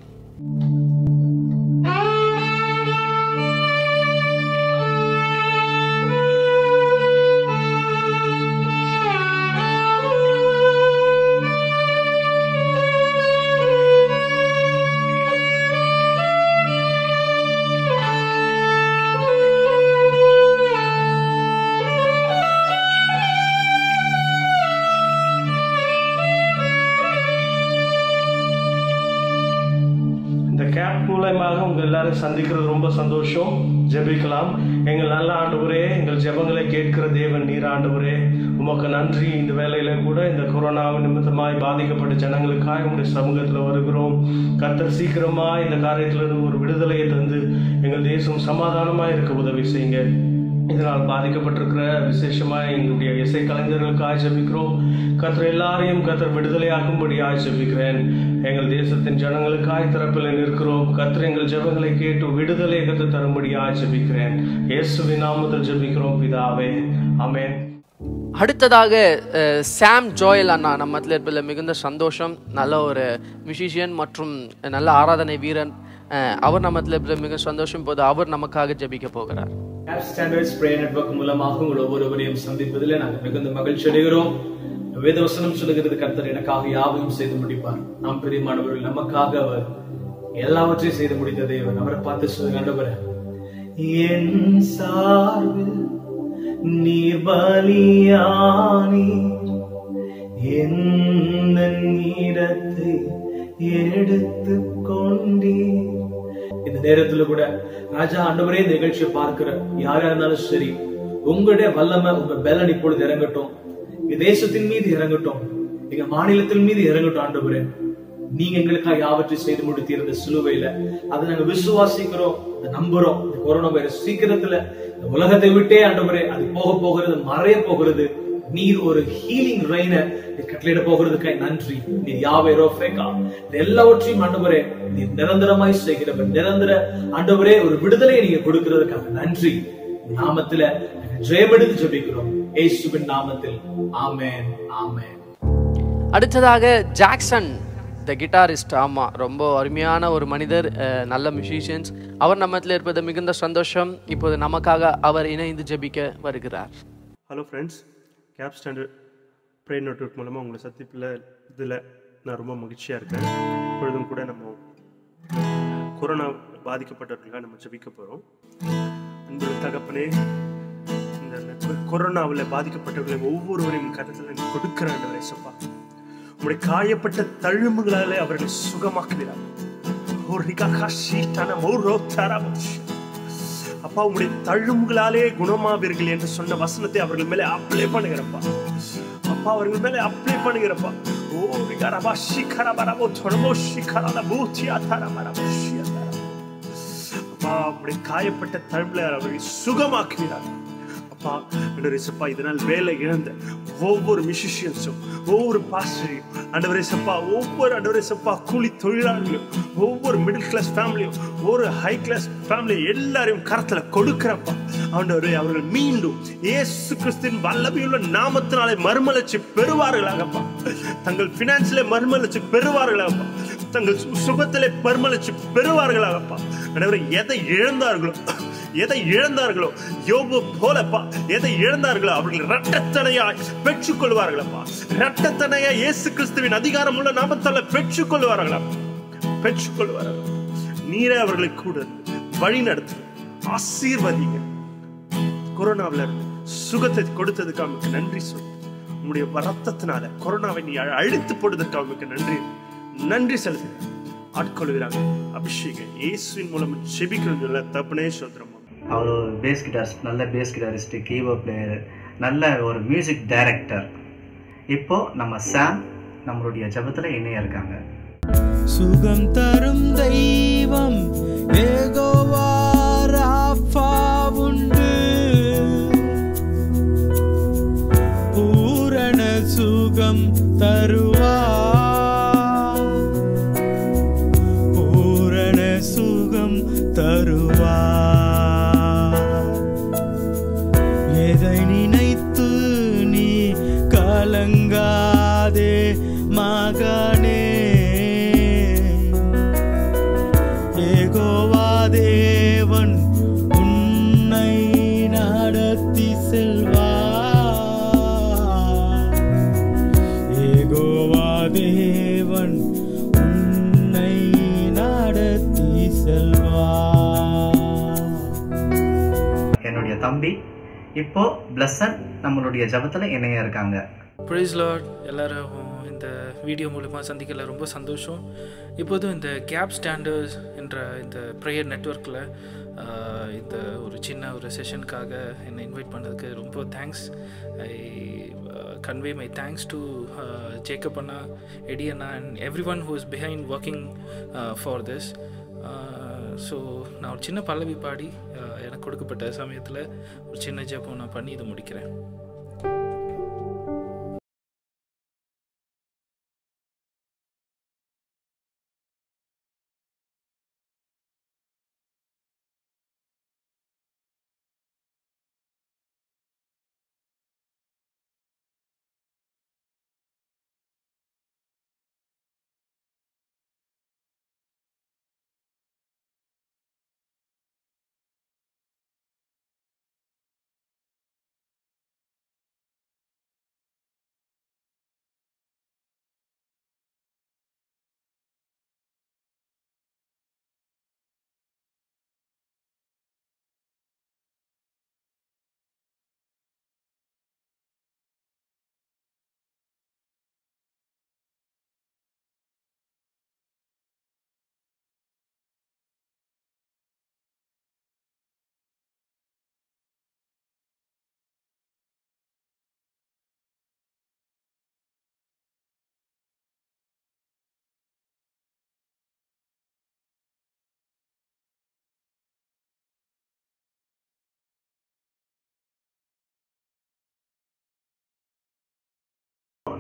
இந்த கேப் மூலயமாக உங்க எல்லாரும் சந்திக்கிறது ரொம்ப சந்தோஷம் ஜெபிக்கலாம் எங்கள் நல்ல ஆண்டவரே எங்கள் ஜெபங்களை கேட்கிற தேவன் நீர் ஆண்டவரே உமக்கு நன்றி இந்த வேலையில கூட இந்த கொரோனா நிமித்தமாய் பாதிக்கப்பட்ட ஜனங்களுக்காக உங்களுடைய சமூகத்துல வருகிறோம் கர்த்தர் சீக்கிரமா இந்த காரியத்திலிருந்து ஒரு விடுதலையை தந்து எங்கள் தேசம் சமாதானமா இருக்க உதவி செய்யுங்க இதனால் பாதிக்கப்பட்டிருக்கிற விசேஷமா எங்களுடைய இசை கலைஞர்களுக்காக ஜெபிக்கிறோம் கத்தர் எல்லாரையும் கத்தர் விடுதலையாக்கும்படியாக ஜெபிக்கிறேன் எங்கள் தேசத்தின் ஜனங்களுக்காய் திறப்பில் நிற்கிறோம் கத்தர் எங்கள் ஜெபங்களை கேட்டு விடுதலை கத்து தரும்படியாக ஜெபிக்கிறேன் இயேசுவின் நாமத்தில் ஜெபிக்கிறோம் பிதாவே ஆமென் அடுத்ததாக அஹ், சாம் ஜோயல் அண்ணா நம்மத்தில் இருப்பதில் மிகுந்த சந்தோஷம் நல்ல ஒரு மியூசிஷியன் மற்றும் நல்ல ஆராதனை வீரன் அஹ், அவர் நம்மத்தில் இருப்பதில் மிக சந்தோஷம் இப்போது அவர் நமக்காக ஜெபிக்க போகிறார் ஆப் ஸ்டாண்டர்ட்ஸ் ப்ரேயர் நெட்வொர்க் மூலமாக உங்கள் ஒவ்வொருவரையும் சந்திப்பதில் நாங்கள் மிகுந்த மகிழ்ச்சி அடைகிறோம் வேதவசனம் சொல்லுகிறது கர்த்தர் எனக்காக யாவையும் செய்து முடிப்பார் நாம் பெரியமானவர்கள் நமக்காக அவர் எல்லாவற்றையும் செய்து முடித்த தேவன் அவரை பார்த்து சொல்லுங்க ஆண்டவரே என் சார்பில் நீர் பலியானி எந்த இடத்தை எடுத்து கொண்டீர் இந்த நேரத்துல கூட ராஜா ஆண்டவரே இந்த நிகழ்ச்சியை பார்க்கிற யாரா இருந்தாலும் சரி உங்களுடைய வல்லமை உங்க பலன் இப்பொழுது இறங்கட்டும் எங்க தேசத்தின் மீது இறங்கட்டும் எங்க மாநிலத்தின் மீது இறங்கட்டும் ஆண்டவரே நீங்க எங்களுக்காக யாவற்றையும் செய்து முடித்தீர் இந்த சிலுவையில அதை நாங்க விசுவாசிக்கிறோம் அதை நம்புறோம் இந்த கொரோனா வைரஸ் சீக்கிரத்துல இந்த உலகத்தை விட்டே ஆண்டவரே அது போக போகிறது மறைய போகிறது நீர் ஒரு ஹீலிங் ரெயின கட்டளையிட போகிறதுக்காய் நன்றி நீர் யாவை ரோஃபேகா இது எல்லாவற்றையும் ஆண்டவரே நீர் நிரந்தரமாய் செய்கிறவர் நிரந்தர ஆண்டவரே ஒரு விடுதலையை நீங்க கொடுக்கிறதுக்காக நன்றி உங்க நாமத்துல நாங்க ஜெயமெடுத்து ஜெபிக்கிறோம் ஏசுவின் நாமத்தில் ஆமென் ஆமென் அடுத்ததாக ஜாக்சன் த கிட்டாரிஸ்ட் ஆமாம் ரொம்ப அருமையான ஒரு மனிதர் அஹ், நல்ல மியூசிஷியன்ஸ் அவர் நம்மத்தில் இருப்பது மிகுந்த சந்தோஷம் இப்போது நமக்காக அவர் இணைந்து ஜெபிக்க வருகிறார் hello friends cap standard pray network மூலமாக உங்களை சந்திப்பில் இதில் நான் ரொம்ப மகிழ்ச்சியாக இருக்கேன் இப்பொழுதும் கூட நம்ம கொரோனா பாதிக்கப்பட்டவர்களுக்காக நம்ம ஜெபிக்க போகிறோம் அன்பு தகப்பனே இந்த கொ- கொரோனாவில் பாதிக்கப்பட்டவர்களை ஒவ்வொருவரையும் கருத்தில் நீ கொடுக்கிறாண்டவரை சப்பா உங்களுடைய காயப்பட்ட தழும்புகளாலே அவர்களை சுகமாக்குகிறார் ஓ ரிகா காஷி தனம் ஓ ரோ தரமஷ். அப்பா உங்களுடைய தழும்புகளாலே குணமாவீர்கள் என்று சொன்ன வசனத்தை அவர்கள் மேலே அப்ளை பண்ணுகிறப்பா அப்பா அவர்கள் மேலே அப்ளை பண்ணுகிறப்பா ஓ ரிகரபா ஷிகரபரபோ தொரபோ ஷிகரல பூச்சியா தரமரபோ ஷியதர. அப்பா உங்களுடைய காயப்பட்ட தழும்புல அவர்களை சுகமாக்குகிறார் அப்பா ஆண்டவரே சப்பா இதனால் வேலை இழந்த ஒவ்வொரு மியூசிஷியன்ஸும் ஒவ்வொரு பாஸ்டரையும் ஆண்டவரே சப்பா ஒவ்வொரு ஆண்டவரே சப்பா கூலி தொழிலாளர்களும் ஒவ்வொரு மிடில் கிளாஸ் ஃபேமிலியும் ஒரு ஹை கிளாஸ் ஃபேமிலி எல்லாரையும் கரத்துல கொடுக்கிறப்பா ஆண்டவரே அவர்கள் மீண்டும் இயேசு கிறிஸ்துவின் வல்லமையுள்ள நாமத்தினாலே மறுமலர்ச்சி பெறுவார்களாகப்பா தங்கள் பினான்சியலே மறுமலர்ச்சி பெறுவார்களாகப்பா தங்கள் சு- சுகத்திலே மறுமலர்ச்சி பெறுவார்களாகப்பா ஆண்டவரே எதை இழந்தார்களோ எதை இழந்தார்களோ யோபு போலப்பா எதை இழந்தார்களோ அவர்கள் இரட்டத்தனையாய் பெற்றுக் கொள்வார்களப்பா இரட்டத்தனையா இயேசு கிறிஸ்துவின் அதிகாரம் உள்ள நாமத்தால பெற்றுக் கொள்வார்களா பெற்றுக் கொள்வார்கள் நீரே அவர்களை கூட இருந்து வழி நடத்து ஆசீர்வதிங்க கொரோனாவில் இருந்து சுகத்தை கொடுத்ததுக்கு அவனுக்கு நன்றி சொல்லு உங்களுடைய ரத்தத்தினால கொரோனாவை நீ அழ- அழித்து போடுவதற்கு அவனுக்கு நன்றி நன்றி செலுத்துகிறேன் ஆட்கொள்கிறாங்க அபிஷேகம் இயேசுவின் மூலம் செபிக்கிறது தப்புனே சொல்றோம் அவர் ஒரு பேஸ் கிட்டாரிஸ்ட் நல்ல பேஸ் கிட்டாரிஸ்ட் கீபோர்ட் பிளேயர் நல்ல ஒரு மியூசிக் டைரக்டர் இப்போ நம்ம சாம் நம்மளுடைய ஜபத்துல இணைய இருக்காங்க சுகம் தரும் தெய்வம் ஏகோவா ராஃபா உண்டு பூரண சுகம் தருவா பூரண சுகம் தருவா எதை நினைத்து நீ கலங்காதே மகனே ஏகோவா தேவன் உன்னை நடத்தி செல்வா ஏகோவா தேவன் உன்னை நடத்தி செல்வா என்னுடைய தம்பி இப்போ பிளஸன் நம்மளுடைய ஜபத்துல இணைய இருக்காங்க ப்ரைஸ் லார்ட் எல்லாரும் இந்த வீடியோ மூலமாக சந்திக்கல ரொம்ப சந்தோஷம் இப்போதும் இந்த கேப் ஸ்டாண்டர்ஸ் என்ற இந்த ப்ரேயர் நெட்ஒர்க்கில் இந்த ஒரு சின்ன ஒரு செஷனுக்காக என்னை இன்வைட் பண்ணதுக்கு ரொம்ப thanks I convey my thanks to Jacob அண்ணா எடி அண்ணா and everyone who is behind working for this so நான் ஒரு சின்ன பல்லவி பாடி uh, எனக்கு கொடுக்கப்பட்ட சமயத்தில் ஒரு சின்ன ஜெபம் நான் பண்ணி இதை முடிக்கிறேன்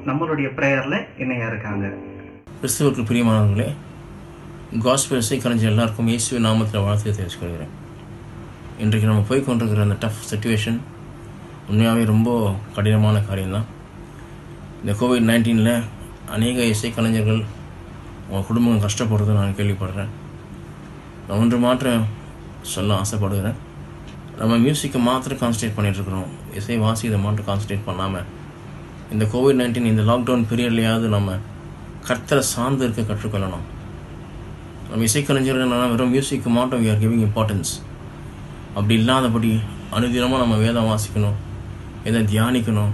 நம்மளுடைய ப்ரேயரில் இணையா இருக்காங்க கிறிஸ்துவுக்கு பிரியமானவர்களே காஸ்பல் இசை கலைஞர் எல்லாருக்கும் இயேசுவ நாமத்தில் வாழ்த்து தெரிவிச்சுக்கொள்கிறேன் இன்றைக்கு நம்ம போய் கொண்டிருக்கிற அந்த டஃப் சுச்சுவேஷன் உண்மையாகவே ரொம்ப கடினமான காரியம்தான் இந்த கோவிட் நைன்டீனில் அநேக இசை கலைஞர்கள் அவங்க குடும்பங்கள் கஷ்டப்படுறதை நான் கேள்விப்படுறேன் நான் ஒன்று மாத்திரம் சொல்ல ஆசைப்படுகிறேன் நம்ம மியூசிக்கை மாத்திரம் கான்சன்ட்ரேட் பண்ணிகிட்ருக்குறோம் இசை வாசியதை மாத்திரம் கான்சன்ட்ரேட் பண்ணாமல் இந்த கோவிட் நைன்டீன் இந்த லாக்டவுன் பீரியட்லையாவது நம்ம கர்த்தரை சார்ந்து இருக்க கற்றுக்கொள்ளணும் நம்ம இசைக்கலைஞர்கள் என்னன்னா வெறும் மியூசிக்கு மாட்டும் வி ஆர் கிவிங் இம்பார்ட்டன்ஸ் அப்படி இல்லாதபடி அனுதினமாக நம்ம வேதம் வாசிக்கணும் எதை தியானிக்கணும்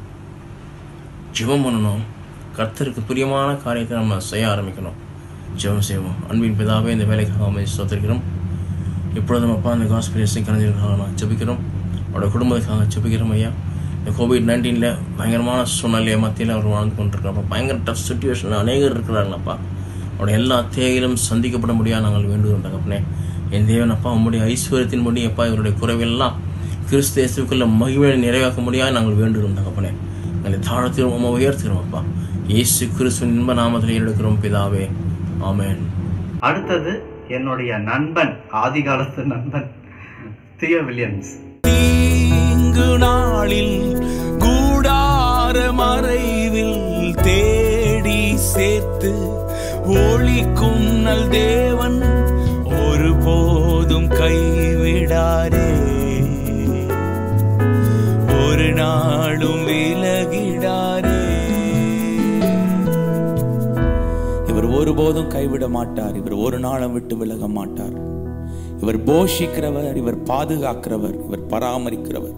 ஜெபம் பண்ணணும் கர்த்தருக்கு பிரியமான காரியத்தை நம்ம செய்ய ஆரம்பிக்கணும் ஜெபம் செய்வோம் அன்பின் பிதாவே இந்த வேலைக்காக அமைச்சு சோத்திருக்கிறோம் இப்பொழுதும் அப்பா இந்த காஸ்பிள் இசை கலைஞர்களுக்காக நான் ஜெபிக்கிறோம் அவரோட குடும்பத்துக்காக ஜெபிக்கிறோம் ஐயா இந்த கோவிட் நைன்டீனில் பயங்கரமான சூழ்நிலையை மத்தியில் அவர் வாழ்ந்து கொண்டிருக்கிறப்ப பயங்கர டஃப் சுச்சுவேஷனில் அநேகர் இருக்கிறாங்களப்பா அவரோட எல்லா தேவையிலும் சந்திக்கப்பட முடியாது நாங்கள் வேண்டுகிறோம் தகப்பனே என் தேவன் அப்பா உம்முடைய ஐஸ்வர்யத்தின்படி அப்பா இவருடைய குறைவெல்லாம் கிறிஸ்து இயேசுக்குள்ள மகிமையை நிறைவாக்க முடியாது நாங்கள் வேண்டுகிறோம் தகப்பனே எங்களை தாழ்த்திரும் உம்மை உயர்த்துகிறோம் அப்பா இயேசு கிறிஸ்துவின் இன்ப நாமத்தில் எடுக்கிறோம் பிதாவே ஆமென் அடுத்தது என்னுடைய நண்பன் ஆதி காலத்து நண்பன் தியோ வில்லியம்ஸ் தீங்கு நாளில் கூடார மறைவில் தேடி சேர்த்து ஒளிக்கும் நல் தேவன் ஒருபோதும் கைவிடாரே ஒரு நாளும் விலகிடாரே இவர் ஒருபோதும் கைவிட மாட்டார் இவர் ஒரு நாளும் விட்டு விலக மாட்டார் இவர் போஷிக்கிறவர் இவர் பாதுகாக்கிறவர் இவர் பராமரிக்கிறவர்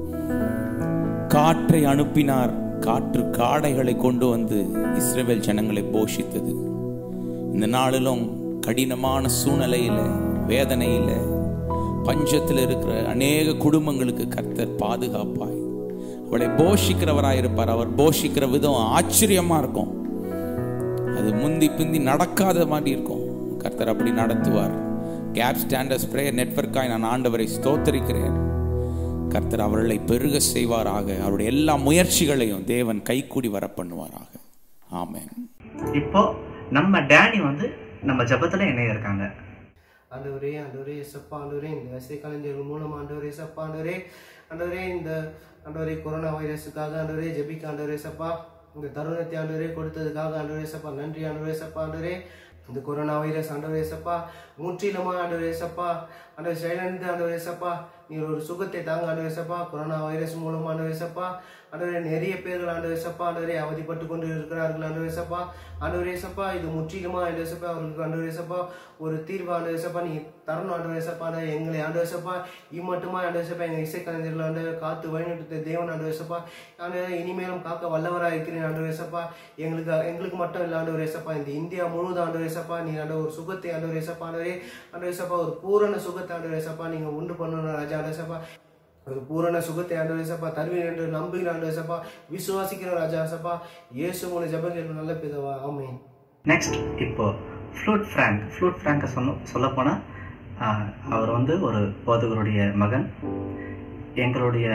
காற்றை அனுப்பினார் காற்று காடைகளை கொண்டு வந்து இஸ்ரவேல் ஜனங்களை போஷித்தது இந்த நாளிலும் கடினமான சூழ்நிலையில வேதனையில பஞ்சத்தில் இருக்கிற அநேக குடும்பங்களுக்கு கர்த்தர் பாதுகாப்பாய் அவளை போஷிக்கிறவராய் இருப்பார் அவர் போஷிக்கிற விதம் ஆச்சரியமா இருக்கும் அது முந்தி பிந்தி நடக்காத மாதிரி இருக்கும் கர்த்தர் அப்படி நடத்துவார் கேப் ஸ்டாண்டர்ஸ் பிரேயர் நெட்வொர்க்காய் நான் ஆண்டவரை ஸ்தோத்தரிக்கிறேன் கர்த்தர் அவர்களை பெருக செய்வாராக அவருடைய எல்லா முயற்சிகளையும் தேவன் கைக்கூடி வர பண்ணுவாராக ஆமென் இப்போ நம்ம டேனி வந்து நம்ம ஜெபத்துல இணைய இருக்காங்க ஆண்டவரே ஆண்டவரே சப்பா ஆண்டவரே இந்த இசை கலைஞர்கள் மூலம் ஆண்டவரே சப்பா ஆண்டவரே ஆண்டவரே இந்த ஆண்டவரே கொரோனா வைரஸுக்காக ஆண்டவரே ஜெபிக்க ஆண்டவரே சப்பா இந்த தருணத்தை ஆண்டவரே கொடுத்ததுக்காக ஆண்டவரே சப்பா நன்றி ஆண்டவரே சப்பா ஆண்டவரே இந்த கொரோனா வைரஸ் ஆண்டவரே சப்பா முற்றிலுமா ஆண்டவரே சப்பா ஆண்டவர் சைலண்ட் ஆண்டவரே சப்பா நீர் ஒரு சுகத்தை தாங்க ஆண்டவரே சப்பா கொரோனா வைரஸ் மூலம் ஆண்டவரே சப்பா ஆண்டவரே நிறைய பேர்கள் ஆண்டவரே சப்பா ஆண்டவரே அவதிப்பட்டு கொண்டு இருக்கிறார்கள் ஆண்டவரே சப்பா ஆண்டவரே சப்பா இது முற்றிலுமா ஆண்டவரே சப்பா அவர்களுக்கு ஆண்டவரே சப்பா ஒரு தீர்வு ஆண்டவரே சப்பா நீ தரணும் ஆண்டவரே சப்பா ஆண்டவரே எங்களை ஆண்டவரே சப்பா இம்மட்டுமா ஆண்டவரே சப்பா எங்கள் இசைக்கலைஞர்கள் ஆண்டவரே காத்து வழிநடத்த தேவன் ஆண்டவரே சப்பா ஆண்டவரே இனிமேலும் காக்க வல்லவராக இருக்கிறேன் ஆண்டவரே சப்பா எங்களுக்கு எங்களுக்கு மட்டும் இல்லை ஆண்டவரே சப்பா இந்த இந்தியா முழுவதும் ஆண்டவரே சப்பா நீ ஆண்டவர் ஒரு சுகத்தை ஆண்டவரே சப்பா ஆண்டவரே ஆண்டவரே சப்பா ஒரு பூரண சுகத்தை ஆண்டவரே சப்பா நீங்க உண்டு பண்ணணும் ராஜா ஆண்டவரே சப்பா ஒரு பூரண சுகத்தை ஆண்டவரே சப்பா தருவீர் என்று நம்புகிற ஆண்டவரே சப்பா விசுவாசிக்கிற ராஜா சப்பா இயேசு மூல ஜபங்கள் நல்ல பிதவா ஆமென் நெக்ஸ்ட் இப்போ ஃப்ளூட் ஃப்ராங்க் ஃப்ளூட் ஃப்ராங்கை சொன்ன சொல்லப்போனால் அவர் வந்து ஒரு போதகருடைய மகன் எங்களுடைய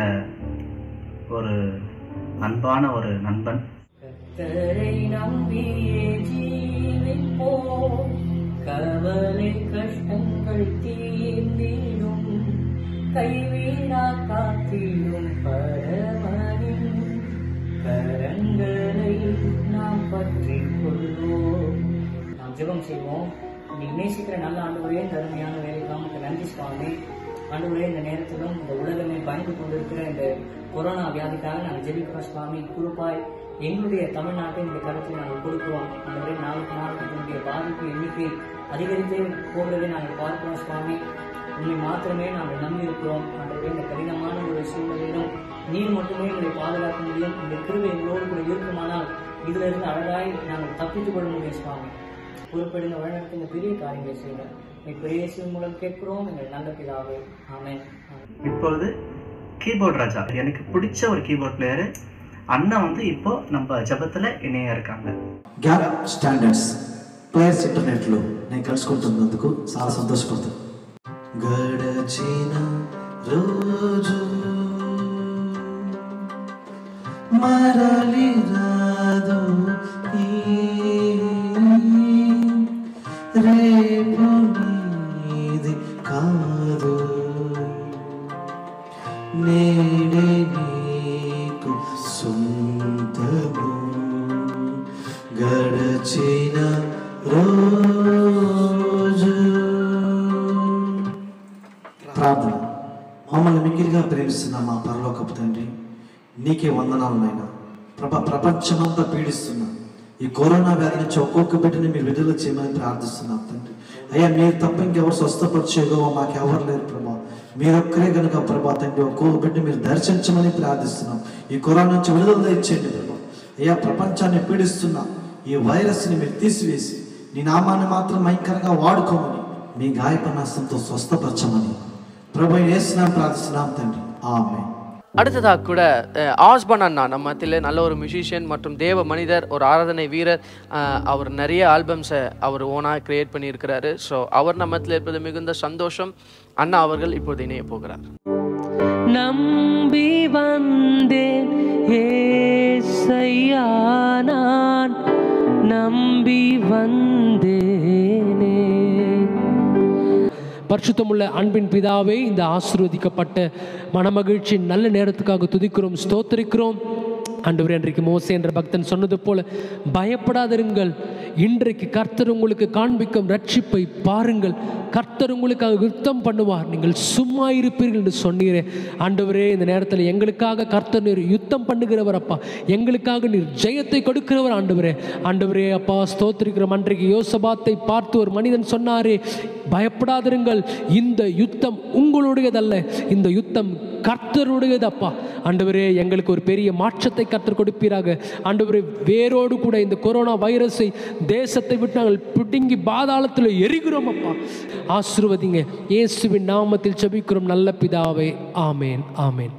ஒரு அன்பான ஒரு நண்பன் கர்த்தரை நம்பியே ஜீவிப்போம் கவலை கஷ்டங்கள் தீர்ந்திடும் கைவிடா காத்திடும் பரமனின் கரங்களை நாம் பற்றி கொள்வோம் நாம் ஜெபம் செய்வோம் நீ நேசிக்கிற நல்ல ஆண்டவரே இந்த அருமையான வேலைக்காக உங்களுக்கு நன்றி சுவாமி ஆண்டவரே இந்த நேரத்திலும் இந்த உலகமே பயந்து கொண்டிருக்கிற இந்த கொரோனா வியாதிக்காக நாங்கள் ஜெபிக்கிறோம் சுவாமி குறிப்பாய் எங்களுடைய தமிழ்நாட்டை இந்த கருத்தில் நாங்கள் கொடுக்கிறோம் ஆண்டவரே நாளுக்கு நாளுக்கு இதனுடைய பாதிப்பு எண்ணிக்கை அதிகரித்தே போகிறதை நாங்கள் பார்க்கிறோம் சுவாமி உண்மை மாத்திரமே நாங்கள் நம்பி இருக்கிறோம் ஆண்டவரே இந்த கடினமான ஒரு சூழ்நிலையிலும் நீர் மட்டுமே எங்களை பாதுகாக்க முடியும் இந்த கிருவை எங்களோடு கூட இருக்குமானால் இதுல இருந்து அழகாய் நாங்கள் தப்பித்துக் கொள்ள முடியும் சுவாமி பொறுப்பெடுங்க வழிநடத்தி இந்த பெரிய காரியங்களை செய்யுங்க நீ பெரிய மூலம் கேட்கிறோம் எங்கள் நல்ல பிதாவே ஆமென் இப்பொழுது கீபோர்ட் ராஜா எனக்கு பிடிச்ச ஒரு கீபோர்ட் பிளேயரு அண்ணன் வந்து இப்போ நம்ம ஜபத்துல இணைய இருக்காங்க గ్యాప్ స్టాండర్డ్స్ ప్లేయర్స్ ఇంటర్నెట్లో నేను కలుసుకుంటున్నందుకు చాలా సంతోషపడుతుంది గడచిన రోజు మరలిరాదు ఈ రేపు నీది కాదు నేడే నీకు సొంతము గడచిన రోజు ప్రార్థన మమ్మల్ని మిగిలిగా ప్రేమిస్తున్న మా పరలోకపు తండ్రి నీకే వందనాలు నాయనా ప్రభ ప్రపంచమంతా పీడిస్తున్నా ఈ కరోనా వ్యాధి నుంచి ఒక్కొక్క బిడ్డని మీరు విడుదల చేయమని ప్రార్థిస్తున్నాం తండ్రి అయ్యా మీరు తప్ప ఇంకెవరు స్వస్థపరిచేగో మాకు ఎవరు లేరు ప్రభా మీరొక్కరే కనుక ప్రభా తండ్రి ఒక్కొక్క బిడ్డ మీరు దర్శించమని ప్రార్థిస్తున్నాం ఈ కరోనా నుంచి విడుదల తెచ్చేయండి ప్రభా అయ్యా ప్రపంచాన్ని పీడిస్తున్న ఈ వైరస్ని మీరు తీసివేసి నీ నామాన్ని మాత్రం భయంకరంగా వాడుకోమని మీ గాయపనాస్తంతో స్వస్థపరచమని ప్రభు ఏసునాం ప్రార్థిస్తున్నాం తండ్రి ఆమె அடுத்ததாக கூட அஹ், ஆஸ்பன் அண்ணா நம்ம மத்தியில் நல்ல ஒரு மியூசிஷியன் மற்றும் தேவ மனிதர் ஒரு ஆராதனை வீரர் அஹ், அவர் நிறைய ஆல்பம்ஸை அவர் ஓனாக கிரியேட் பண்ணியிருக்கிறாரு ஸோ அவர் நம்ம மத்தியில் இருப்பது மிகுந்த சந்தோஷம் அண்ணா அவர்கள் இப்போது இணைய போகிறார் நம்பி வந்தேன் ஏசையா நான் நம்பி வந்தேனே பரிசுத்தமுள்ள அன்பின் பிதாவே இந்த ஆசீர்வதிக்கப்பட்ட மனமகிழ்ச்சியின் நல்ல நேரத்துக்காக துதிக்கிறோம் ஸ்தோத்திரிக்கிறோம் ஆண்டவர் இன்றைக்கு மோசே என்ற பக்தன் சொன்னது போல பயப்படாதிருங்கள் இன்றைக்கு கர்த்தர் உங்களுக்கு காண்பிக்கும் ரட்சிப்பை பாருங்கள் கர்த்தர் உங்களுக்காக யுத்தம் பண்ணுவார் நீங்கள் சும்மா இருப்பீர்கள் என்று சொன்னீரே ஆண்டவரே இந்த நேரத்தில் எங்களுக்காக கர்த்தர் நீர் யுத்தம் பண்ணுகிறவர் அப்பா எங்களுக்காக நீர் ஜெயத்தை கொடுக்கிறவர் ஆண்டவரே ஆண்டவரே அப்பா ஸ்தோத்திரிக்கிறோம் அன்றைக்கு யோசபாத்தை பார்த்து ஒரு மனிதன் சொன்னாரே பயப்படாதிருங்கள் இந்த யுத்தம் உங்களுடையதல்ல இந்த யுத்தம் கர்த்தருடையது அப்பா ஆண்டவரே எங்களுக்கு ஒரு பெரிய மாற்றத்தை கர்த்தர் கொடுப்பீராக ஆண்டவரே வேரோடு கூட இந்த கொரோனா வைரஸை தேசத்தை விட்டு நாங்கள் பிடுங்கி பாதாளத்தில் எரிகிறோம் அப்பா ஆசிர்வதிங்க இயேசுவின் நாமத்தில் செபிக்கிறோம் நல்ல பிதாவே ஆமேன் ஆமேன்